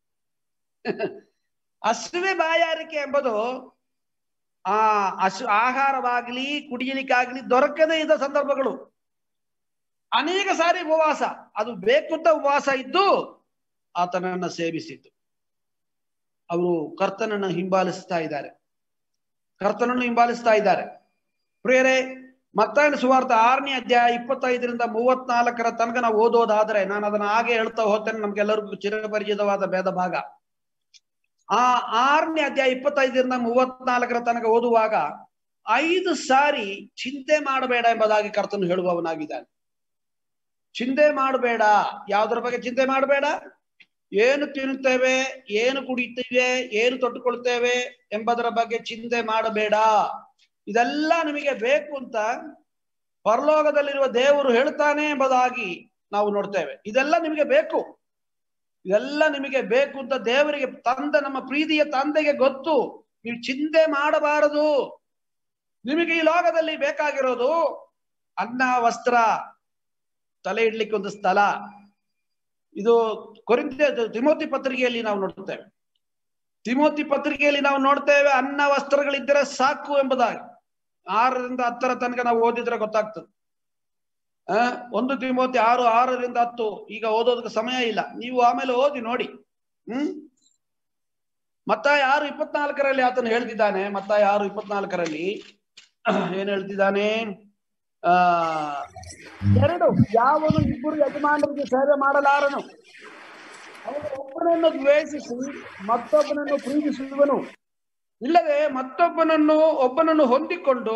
ಹಸಿವೆ ಬಾಯಾರಿಕೆ ಎಂಬುದು ಆ ಹಸು ಆಹಾರವಾಗ್ಲಿ ಕುಡಿಯಲಿಕ್ಕಾಗ್ಲಿ ದೊರಕದೇ ಇದ್ದ ಸಂದರ್ಭಗಳು ಅನೇಕ ಸಾರಿ ಉಪವಾಸ ಅದು ಬೇಕುಂತ ಉಪವಾಸ ಇದ್ದು ಆತನನ್ನ ಸೇವಿಸಿದ್ದು ಅವರು ಕರ್ತನನ್ನು ಹಿಂಬಾಲಿಸ್ತಾ ಇದ್ದಾರೆ ಕರ್ತನನ್ನು ಹಿಂಬಾಲಿಸ್ತಾ ಇದ್ದಾರೆ ಪ್ರಿಯರೇ ಮತ್ತಾಯನ ಸುವಾರ್ಥ ಆರನೇ ಅಧ್ಯಾಯ ಇಪ್ಪತ್ತೈದರಿಂದ ಮೂವತ್ನಾಲ್ಕರ ತನಕ ನಾವು ಓದೋದಾದ್ರೆ ನಾನು ಅದನ್ನ ಹಾಗೆ ಹೇಳ್ತಾ ಹೋಗ್ತೇನೆ ನಮ್ಗೆಲ್ಲರಿಗೂ ಚಿರಪರಿಚಿತವಾದ ಭೇದ ಭಾಗ ಆ ಆರನೇ ಅಧ್ಯಾಯ ಇಪ್ಪತ್ತೈದರಿಂದ ಮೂವತ್ನಾಲ್ಕರ ತನಕ ಓದುವಾಗ ಐದು ಸಾರಿ ಚಿಂತೆ ಮಾಡಬೇಡ ಎಂಬುದಾಗಿ ಕರ್ತನು ಹೇಳುವವನಾಗಿದ್ದಾನೆ ಚಿಂತೆ ಮಾಡಬೇಡ ಯಾವುದರ ಬಗ್ಗೆ ಚಿಂತೆ ಮಾಡಬೇಡ ಏನು ತಿನ್ನುತ್ತೇವೆ ಏನು ಕುಡಿತೇವೆ ಏನು ತೊಟ್ಟುಕೊಳ್ತೇವೆ ಎಂಬುದರ ಬಗ್ಗೆ ಚಿಂತೆ ಮಾಡಬೇಡ ಇದೆಲ್ಲ ನಿಮಗೆ ಬೇಕು ಅಂತ ಪರಲೋಕದಲ್ಲಿರುವ ದೇವರು ಹೇಳ್ತಾನೆ ಎಂಬುದಾಗಿ ನಾವು ನೋಡ್ತೇವೆ ಇದೆಲ್ಲ ನಿಮಗೆ ಬೇಕು ಇದೆಲ್ಲ ನಿಮಗೆ ಬೇಕು ಅಂತ ದೇವರಿಗೆ ತಂದ ನಮ್ಮ ಪ್ರೀತಿಯ ತಂದೆಗೆ ಗೊತ್ತು ನೀವು ಚಿಂತೆ ಮಾಡಬಾರದು ನಿಮಗೆ ಈ ಲೋಕದಲ್ಲಿ ಬೇಕಾಗಿರೋದು ಅನ್ನ ವಸ್ತ್ರ ತಲೆ ಇಡ್ಲಿಕ್ಕೆ ಒಂದು ಸ್ಥಳ ಇದು ಕೊರಿಂತ ತಿಮೋತಿ ಪತ್ರಿಕೆಯಲ್ಲಿ ನಾವು ನೋಡ್ತೇವೆ ತಿಮೋತಿ ಪತ್ರಿಕೆಯಲ್ಲಿ ನಾವು ನೋಡ್ತೇವೆ ಅನ್ನ ವಸ್ತ್ರಗಳಿದ್ದರೆ ಸಾಕು ಎಂಬುದಾಗಿ ಆರರಿಂದ ಹತ್ತರ ತನಕ ನಾವು ಓದಿದ್ರೆ ಗೊತ್ತಾಗ್ತದೆ ಆ ಒಂದು ತಿಮೋತಿ ಆರು ಆರರಿಂದ ಹತ್ತು ಈಗ ಓದೋದಕ್ಕೆ ಸಮಯ ಇಲ್ಲ ನೀವು ಆಮೇಲೆ ಓದಿ ನೋಡಿ ಹ್ಮ್ ಮತ್ತಾಯ ಆರು ಇಪ್ಪತ್ನಾಲ್ಕರಲ್ಲಿ ಆತನು ಹೇಳ್ತಿದ್ದಾನೆ ಮತ್ತಾಯ ಆರು ಇಪ್ಪತ್ನಾಲ್ಕರಲ್ಲಿ ಏನ್ ಹೇಳ್ತಿದ್ದಾನೆ ಆ ಎರಡು ಯಾವನು ಇಬ್ಬರು ಯಜಮಾನರಿಗೆ ಸೇವೆ ಮಾಡಲಾರನು ಅವನು ಒಬ್ಬನನ್ನು ದ್ವೇಷಿಸಿ ಮತ್ತೊಬ್ಬನನ್ನು ಪ್ರೀತಿಸುವನು ಇಲ್ಲದೆ ಮತ್ತೊಬ್ಬನನ್ನು ಒಬ್ಬನನ್ನು ಹೊಂದಿಕೊಂಡು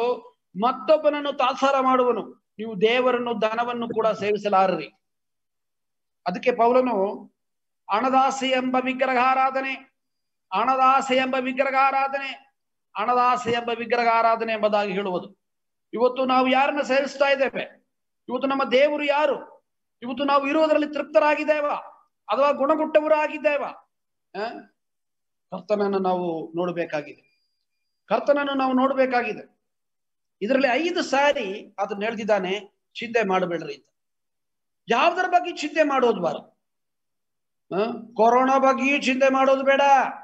ಮತ್ತೊಬ್ಬನನ್ನು ತಾತ್ಸಾರ ಮಾಡುವನು ನೀವು ದೇವರನ್ನು ಧನವನ್ನು ಕೂಡ ಸೇವಿಸಲಾರರಿ ಅದಕ್ಕೆ ಪೌಲನು ಹಣದಾಸೆ ಎಂಬ ವಿಗ್ರಹಾರಾಧನೆ ಹಣದಾಸೆ ಎಂಬ ವಿಗ್ರಹಾರಾಧನೆ ಹಣದಾಸೆ ಎಂಬ ವಿಗ್ರಹಾರಾಧನೆ ಎಂಬುದಾಗಿ ಹೇಳುವುದು ಇವತ್ತು ನಾವು ಯಾರನ್ನ ಸೇವಿಸ್ತಾ ಇದ್ದೇವೆ ಇವತ್ತು ನಮ್ಮ ದೇವರು ಯಾರು ಇವತ್ತು ನಾವು ಇರುವುದರಲ್ಲಿ ತೃಪ್ತರಾಗಿದ್ದೇವ ಅಥವಾ ಗುಣಗುಟ್ಟವರಾಗಿದ್ದೇವ ಆ? ಕರ್ತನನ್ನು ನಾವು ನೋಡಬೇಕಾಗಿದೆ ಕರ್ತನನ್ನು ನಾವು ನೋಡಬೇಕಾಗಿದೆ ಇದರಲ್ಲಿ ಐದು ಸಾರಿ ಅದನ್ನ ಹೇಳ್ತಿದ್ದಾನೆ ಚಿಂತೆ ಮಾಡಬೇಡ್ರಿ ಅಂತ ಯಾವ್ದರ ಬಗ್ಗೆ ಚಿಂತೆ ಮಾಡೋದು ಬಾರ ಕೊರೋನಾ ಬಗ್ಗೆಯೂ ಚಿಂತೆ ಮಾಡೋದು ಬೇಡ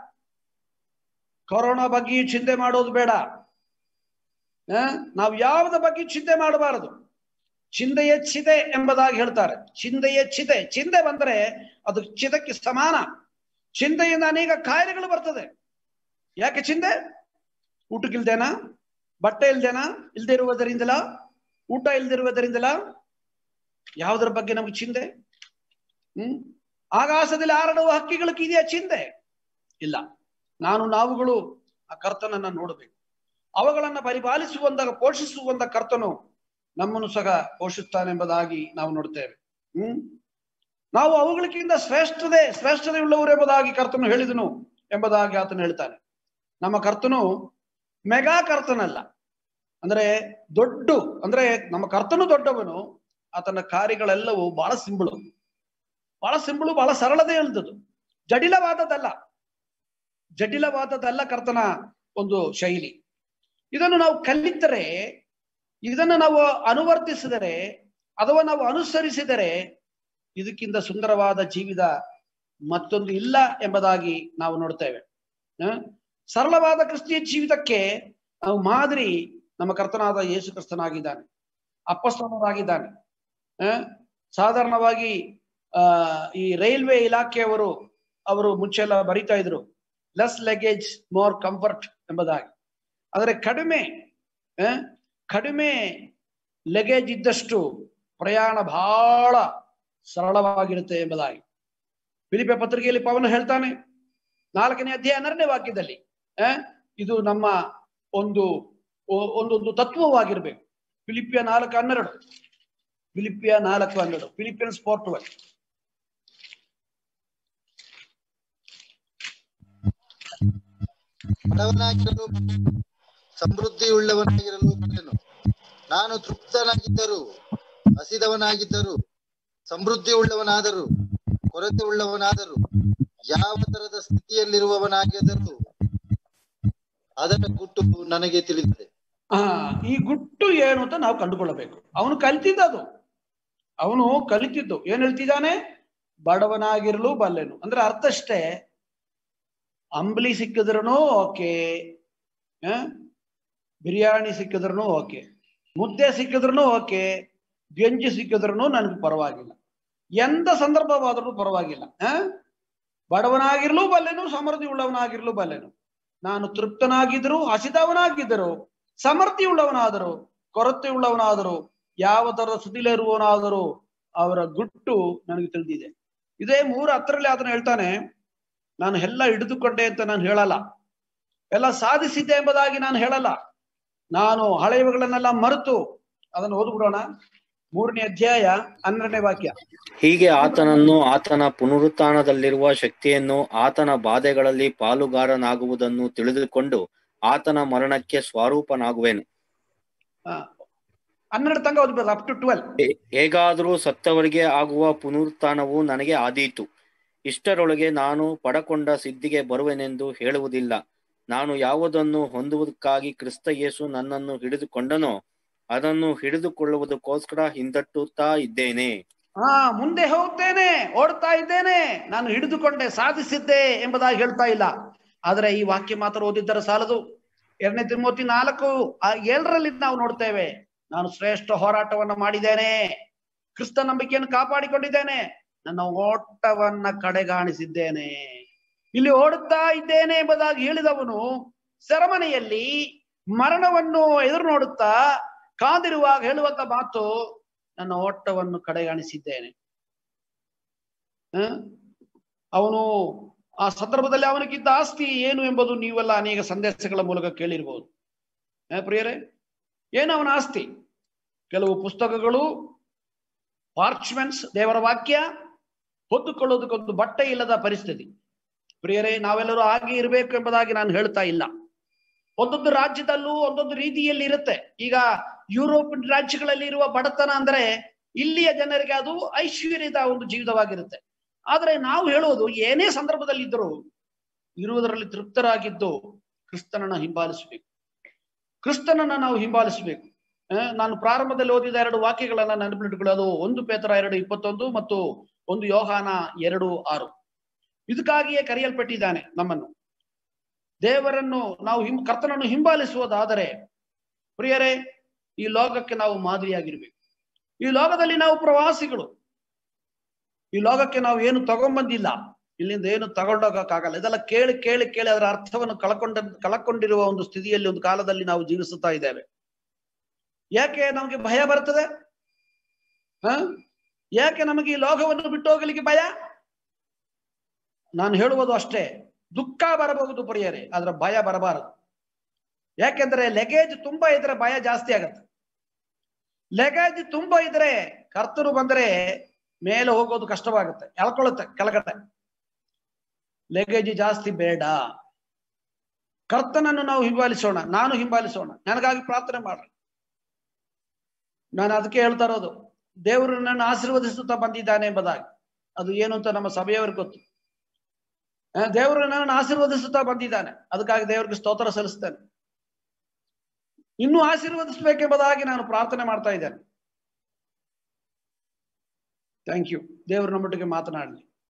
ಕೊರೋನಾ ಬಗ್ಗೆಯೂ ಚಿಂತೆ ಮಾಡೋದು ಬೇಡ ಆ? ನಾವು ಯಾವ್ದ ಬಗ್ಗೆ ಚಿಂತೆ ಮಾಡಬಾರದು ಚಿಂತೆ ಹೆಚ್ಚಿದೆ ಎಂಬುದಾಗಿ ಹೇಳ್ತಾರೆ ಚಿಂತೆ ಹೆಚ್ಚಿದೆ ಚಿಂತೆ ಬಂದ್ರೆ ಅದು ಚಿದಕ್ಕೆ ಸಮಾನ ಚಿಂತೆಯಿಂದ ಅನೇಕ ಕಾಯಿಲೆಗಳು ಬರ್ತದೆ ಯಾಕೆ ಚಿಂತೆ ಊಟಕ್ಕಿಲ್ದೇನಾ ಬಟ್ಟೆ ಇಲ್ದೇನಾ ಇಲ್ದೇ ಇರುವುದರಿಂದಲ ಊಟ ಇಲ್ದಿರುವುದರಿಂದಲ ಯಾವುದರ ಬಗ್ಗೆ ನಮ್ಗೆ ಚಿಂತೆ ಹ್ಮ್ ಆಕಾಶದಲ್ಲಿ ಹಾರಡುವ ಹಕ್ಕಿಗಳಿಗೆ ಇದೆಯಾ ಚಿಂತೆ ಇಲ್ಲ ನಾನು ನಾವುಗಳು ಆ ಕರ್ತನನ್ನ ನೋಡಬೇಕು ಅವುಗಳನ್ನ ಪರಿಪಾಲಿಸುವಂತ ಪೋಷಿಸುವಂತ ಕರ್ತನು ನಮ್ಮನ್ನು ಸಹ ಪೋಷಿಸ್ತಾನೆಂಬುದಾಗಿ ನಾವು ನೋಡ್ತೇವೆ ಹ್ಮ್ ನಾವು ಅವುಗಳಿಗಿಂತ ಶ್ರೇಷ್ಠತೆ ಶ್ರೇಷ್ಠತೆ ಉಳ್ಳವರು ಎಂಬುದಾಗಿ ಕರ್ತನು ಹೇಳಿದನು ಎಂಬುದಾಗಿ ಆತನು ಹೇಳ್ತಾನೆ ನಮ್ಮ ಕರ್ತನು ಮೆಗಾ ಕರ್ತನಲ್ಲ ಅಂದ್ರೆ ದೊಡ್ಡ ಅಂದ್ರೆ ನಮ್ಮ ಕರ್ತನು ದೊಡ್ಡವನು ಆತನ ಕಾರ್ಯಗಳೆಲ್ಲವೂ ಬಹಳ ಸಿಂಬಳು ಬಹಳ ಸಿಂಬಳು ಬಹಳ ಸರಳತೆ ಇಲ್ದದು ಜಟಿಲವಾದದ್ದಲ್ಲ ಜಟಿಲವಾದದ್ದಲ್ಲ ಕರ್ತನ ಒಂದು ಶೈಲಿ ಇದನ್ನು ನಾವು ಕಲಿತರೆ ಇದನ್ನು ನಾವು ಅನುವರ್ತಿಸಿದರೆ ಅಥವಾ ನಾವು ಅನುಸರಿಸಿದರೆ ಇದಕ್ಕಿಂತ ಸುಂದರವಾದ ಜೀವಿತ ಮತ್ತೊಂದು ಇಲ್ಲ ಎಂಬುದಾಗಿ ನಾವು ನೋಡ್ತೇವೆ ಆ? ಸರಳವಾದ ಕ್ರಿಸ್ತಿಯ ಜೀವಿತಕ್ಕೆ ನಾವು ಮಾದರಿ ನಮ್ಮ ಕರ್ತನಾದ ಯೇಸು ಕ್ರಿಸ್ತನಾಗಿದ್ದಾನೆ ಅಪ್ಪಸ್ತನಾಗಿದ್ದಾನೆ ಆ? ಸಾಧಾರಣವಾಗಿ ಆ ಈ ರೈಲ್ವೆ ಇಲಾಖೆಯವರು ಅವರು ಮುಂಚೆ ಎಲ್ಲ ಬರಿತಾ ಇದ್ರು ಲೆಸ್ ಲಗೇಜ್ ಮೋರ್ ಕಂಫರ್ಟ್ ಎಂಬುದಾಗಿ ಆದರೆ ಕಡಿಮೆ ಆ, ಕಡಿಮೆ ಲಗೇಜ್ ಇದ್ದಷ್ಟು ಪ್ರಯಾಣ ಬಹಳ ಸರಳವಾಗಿರುತ್ತೆ ಎಂಬುದಾಗಿ ಫಿಲಿಪೆ ಪತ್ರಿಕೆಯಲ್ಲಿ ಪವನ್ ಹೇಳ್ತಾನೆ ನಾಲ್ಕನೇ ಅಧ್ಯಾಯ ಹನ್ನೆರಡನೇ ವಾಕ್ಯದಲ್ಲಿ ಆ, ಇದು ನಮ್ಮ ಒಂದು ಒ- ಒಂದೊಂದು ತತ್ವವಾಗಿರ್ಬೇಕು ಫಿಲಿಪಿಯ ನಾಲ್ಕು ಹನ್ನೆರಡು ಫಿಲಿಪಿಯ ನಾಲ್ಕು ಹನ್ನೆರಡು ಫಿಲಿಪಿಯನ್ಸ್ ಫೋರ್ ಟ್ವೆಲ್ ಬಡವನಾಗಿರಲು ಸಮೃದ್ಧಿಯುಳ್ಳವನಾಗಿರಲು ಬಲ್ಲೆನು ನಾನು ತೃಪ್ತನಾಗಿದ್ದರು ಹಸಿದವನಾಗಿದ್ದರು ಸಮೃದ್ಧಿ ಉಳ್ಳವನಾದರು ಕೊರತೆ ಉಳ್ಳವನಾದರು ಯಾವ ತರದ ಸ್ಥಿತಿಯಲ್ಲಿರುವವನಾಗಿದ್ದರು ಅದರ ಗುಟ್ಟು ನನಗೆ ತಿಳಿದಿದೆ ಆ ಈ ಗುಟ್ಟು ಏನು ಅಂತ ನಾವು ಕಂಡುಕೊಳ್ಳಬೇಕು ಅವನು ಕಲಿತಿದ್ದದು ಅವನು ಕಲಿತಿದ್ದು ಏನ್ ಹೇಳ್ತಿದ್ದಾನೆ ಬಡವನಾಗಿರಲು ಬಲ್ಲೆನು ಅಂದ್ರೆ ಅರ್ಥ ಅಷ್ಟೇ ಅಂಬ್ಲಿ ಸಿಕ್ಕಿದ್ರೂ ಓಕೆ ಬಿರಿಯಾನಿ ಸಿಕ್ಕಿದ್ರೂ ಓಕೆ ಮುದ್ದೆ ಸಿಕ್ಕಿದ್ರೂ ಓಕೆ ಗಂಜಿ ಸಿಕ್ಕಿದ್ರೂ ನನಗೆ ಪರವಾಗಿಲ್ಲ ಎಂತ ಸಂದರ್ಭವಾದರೂ ಪರವಾಗಿಲ್ಲ ಆ? ಬಡವನಾಗಿರ್ಲು ಬಲ್ಲೆನು ಸಮೃದ್ಧಿ ಉಳ್ಳವನಾಗಿರ್ಲು ಬಲ್ಲೆನು ನಾನು ತೃಪ್ತನಾಗಿದ್ದರು ಹಸಿದವನಾಗಿದ್ದರು ಸಮೃದ್ಧಿ ಉಳ್ಳವನಾದರು ಕೊರತೆ ಉಳ್ಳವನಾದರು ಯಾವ ತರದ ಸುದಿಲಿರುವವನಾದರೂ ಅವರ ಗುಟ್ಟು ನನಗೆ ತಿಳಿದಿದೆ ಇದೇ ಮೂರು ಹತ್ತರಲ್ಲಿ ಅದನ್ನ ಹೇಳ್ತಾನೆ ನಾನು ಎಲ್ಲ ಹಿಡಿದುಕೊಂಡೆ ಅಂತ ನಾನು ಹೇಳಲ್ಲ ಎಲ್ಲ ಸಾಧಿಸಿದ್ದೆ ಎಂಬುದಾಗಿ ನಾನು ಹೇಳಲ್ಲ ನಾನು ಹಳೆಯವುಗಳನ್ನೆಲ್ಲ ಮರೆತು ಅದನ್ನು ಓದ್ಬಿಡೋಣ ಮೂರನೇ ಅಧ್ಯಾಯ ಹನ್ನೆರಡನೇ ವಾಕ್ಯ ಹೀಗೆ ಆತನನ್ನು ಆತನ ಪುನರುತ್ಥಾನದಲ್ಲಿರುವ ಶಕ್ತಿಯನ್ನು ಆತನ ಬಾಧೆಗಳಲ್ಲಿ ಪಾಲುಗಾರನಾಗುವುದನ್ನು ತಿಳಿದುಕೊಂಡು ಆತನ ಮರಣಕ್ಕೆ ಸ್ವರೂಪನಾಗುವೆನು ಆ, ಹನ್ನೆರಡು ತನಕ ಓದ್ಬೇಕು ಅಪ್ ಟು ಟ್ವೆಲ್ ಹೇ- ಹೇಗಾದರೂ ಸತ್ತವರಿಗೆ ಆಗುವ ಪುನರುತ್ಥಾನವು ನನಗೆ ಆದೀತು ಇಷ್ಟರೊಳಗೆ ನಾನು ಪಡಕೊಂಡ ಸಿದ್ಧಿಗೆ ಬರುವೆನೆಂದು ಹೇಳುವುದಿಲ್ಲ ನಾನು ಯಾವುದನ್ನು ಹೊಂದುವುದಕ್ಕಾಗಿ ಕ್ರಿಸ್ತ ಯೇಸು ನನ್ನನ್ನು ಹಿಡಿದುಕೊಂಡನೋ ಅದನ್ನು ಹಿಡಿದುಕೊಳ್ಳುವುದಕ್ಕೋಸ್ಕರ ಹಿಂದಟ್ಟುತ್ತಾ ಇದ್ದೇನೆ ಹಾ ಮುಂದೆ ಹೋಗ್ತೇನೆ ಓಡ್ತಾ ಇದ್ದೇನೆ ನಾನು ಹಿಡಿದುಕೊಂಡೆ ಸಾಧಿಸಿದ್ದೆ ಎಂಬುದಾಗಿ ಹೇಳ್ತಾ ಇಲ್ಲ ಆದ್ರೆ ಈ ವಾಕ್ಯ ಮಾತ್ರ ಓದಿದ್ದರ ಸಾಲದು ಎರಡನೇ ತಿಮೋತಿ ನಾಲ್ಕು ಆ ಏಳರಲ್ಲಿ ನಾವು ನೋಡ್ತೇವೆ ನಾನು ಶ್ರೇಷ್ಠ ಹೋರಾಟವನ್ನ ಮಾಡಿದ್ದೇನೆ ಕ್ರಿಸ್ತ ನಂಬಿಕೆಯನ್ನು ಕಾಪಾಡಿಕೊಂಡಿದ್ದೇನೆ ನನ್ನ ಓಟವನ್ನ ಕಡೆಗಾಣಿಸಿದ್ದೇನೆ ಇಲ್ಲಿ ಓಡುತ್ತಾ ಇದ್ದೇನೆ ಎಂಬುದಾಗಿ ಹೇಳಿದವನು ಸೆರೆಮನೆಯಲ್ಲಿ ಮರಣವನ್ನು ಎದುರು ನೋಡುತ್ತಾ ಕಾದಿರುವಾಗ ಹೇಳುವಂತ ಮಾತು ನನ್ನ ಓಟವನ್ನು ಕಡೆಗಾಣಿಸಿದ್ದೇನೆ ಹ? ಅವನು ಆ ಸಂದರ್ಭದಲ್ಲಿ ಅವನಿಗಿದ್ದ ಆಸ್ತಿ ಏನು ಎಂಬುದು ನೀವೆಲ್ಲ ಅನೇಕ ಸಂದೇಶಗಳ ಮೂಲಕ ಕೇಳಿರ್ಬೋದು ಹ, ಪ್ರಿಯರೇ ಏನು ಅವನ ಆಸ್ತಿ ಕೆಲವು ಪುಸ್ತಕಗಳು ಪಾರ್ಚ್ಮೆಂಟ್ಸ್ ದೇವರ ವಾಕ್ಯ ಹೊತ್ತುಕೊಳ್ಳೋದಕ್ಕೊಂದು ಬಟ್ಟೆ ಇಲ್ಲದ ಪರಿಸ್ಥಿತಿ ಪ್ರಿಯರೇ ನಾವೆಲ್ಲರೂ ಹಾಗೆ ಇರಬೇಕು ಎಂಬುದಾಗಿ ನಾನು ಹೇಳ್ತಾ ಇಲ್ಲ ಒಂದೊಂದು ರಾಜ್ಯದಲ್ಲೂ ಒಂದೊಂದು ರೀತಿಯಲ್ಲಿ ಇರುತ್ತೆ ಈಗ ಯುರೋಪ್ ರಾಜ್ಯಗಳಲ್ಲಿ ಇರುವ ಬಡತನ ಅಂದ್ರೆ ಇಲ್ಲಿಯ ಜನರಿಗೆ ಅದು ಐಶ್ವರ್ಯದ ಒಂದು ಜೀವಿತವಾಗಿರುತ್ತೆ ಆದ್ರೆ ನಾವು ಹೇಳುವುದು ಏನೇ ಸಂದರ್ಭದಲ್ಲಿ ಇದ್ದರೂ ಇರುವುದರಲ್ಲಿ ತೃಪ್ತರಾಗಿದ್ದು ಕ್ರಿಸ್ತನನ್ನ ಹಿಂಬಾಲಿಸಬೇಕು ಕ್ರಿಸ್ತನನ್ನ ನಾವು ಹಿಂಬಾಲಿಸಬೇಕು ಆ, ನಾನು ಪ್ರಾರಂಭದಲ್ಲಿ ಓದಿದ ಎರಡು ವಾಕ್ಯಗಳನ್ನ ನೆನಪಿಟ್ಟುಕೊಳ್ಳೋದು ಒಂದು ಪೇತರ ಎರಡು ಇಪ್ಪತ್ತೊಂದು ಮತ್ತು ಒಂದು ಯೋಹಾನ ಎರಡು ಆರು ಇದಕ್ಕಾಗಿಯೇ ಕರೆಯಲ್ಪಟ್ಟಿದ್ದಾನೆ ನಮ್ಮನ್ನು ದೇವರನ್ನು ನಾವು ಹಿಂ ಕರ್ತನನ್ನು ಹಿಂಬಾಲಿಸುವುದಾದರೆ ಪ್ರಿಯರೇ ಈ ಲೋಕಕ್ಕೆ ನಾವು ಮಾದರಿಯಾಗಿರ್ಬೇಕು ಈ ಲೋಕದಲ್ಲಿ ನಾವು ಪ್ರವಾಸಿಗಳು ಈ ಲೋಕಕ್ಕೆ ನಾವು ಏನು ತಗೊಂಬಂದಿಲ್ಲ ಇಲ್ಲಿಂದ ಏನು ತಗೊಂಡೋಗಕ್ಕಾಗಲ್ಲ ಇದೆಲ್ಲ ಕೇಳಿ ಕೇಳಿ ಕೇಳಿ ಅದರ ಅರ್ಥವನ್ನು ಕಳ್ಕೊಂಡ ಕಳ್ಕೊಂಡಿರುವ ಒಂದು ಸ್ಥಿತಿಯಲ್ಲಿ ಒಂದು ಕಾಲದಲ್ಲಿ ನಾವು ಜೀವಿಸುತ್ತಾ ಇದ್ದೇವೆ ಯಾಕೆ ನಮಗೆ ಭಯ ಬರ್ತದೆ ಹ ಯಾಕೆ ನಮಗೆ ಈ ಲೋಕವನ್ನು ಬಿಟ್ಟು ಹೋಗಲಿಕ್ಕೆ ಭಯ ನಾನು ಹೇಳುವುದು ಅಷ್ಟೇ ದುಃಖ ಬರಬಹುದು ಪ್ರಿಯರೇ ಆದ್ರೆ ಭಯ ಬರಬಾರದು ಯಾಕೆಂದ್ರೆ ಲಗೇಜ್ ತುಂಬಾ ಇದ್ರೆ ಭಯ ಜಾಸ್ತಿ ಆಗತ್ತೆ ಲಗೇಜ್ ತುಂಬಾ ಇದ್ರೆ ಕರ್ತರು ಬಂದ್ರೆ ಮೇಲೆ ಹೋಗೋದು ಕಷ್ಟವಾಗುತ್ತೆ ಎಳ್ಕೊಳ್ಳುತ್ತೆ ಕೆಳಗಡೆ ಲಗೇಜ್ ಜಾಸ್ತಿ ಬೇಡ ಕರ್ತನನ್ನು ನಾವು ಹಿಂಬಾಲಿಸೋಣ ನಾನು ಹಿಂಬಾಲಿಸೋಣ ನನಗಾಗಿ ಪ್ರಾರ್ಥನೆ ಮಾಡ್ರಿ ನಾನು ಅದಕ್ಕೆ ಹೇಳ್ತಾ ಇರೋದು ದೇವರು ನನ್ನ ಆಶೀರ್ವದಿಸುತ್ತಾ ಬಂದಿದ್ದಾನೆ ಎಂಬುದಾಗಿ ಅದು ಏನು ಅಂತ ನಮ್ಮ ಸಭೆಯವರಿಗೆ ಗೊತ್ತು ಆ, ದೇವರು ನನ್ನನ್ನು ಆಶೀರ್ವದಿಸುತ್ತಾ ಬಂದಿದ್ದಾನೆ ಅದಕ್ಕಾಗಿ ದೇವರಿಗೆ ಸ್ತೋತ್ರ ಸಲ್ಲಿಸ್ತೇನೆ ಇನ್ನೂ ಆಶೀರ್ವದಿಸಬೇಕೆಂಬುದಾಗಿ ನಾನು ಪ್ರಾರ್ಥನೆ ಮಾಡ್ತಾ ಇದ್ದೇನೆ ಥ್ಯಾಂಕ್ ಯು ದೇವರು ನಮ್ಮೊಟ್ಟಿಗೆ ಮಾತನಾಡಲಿ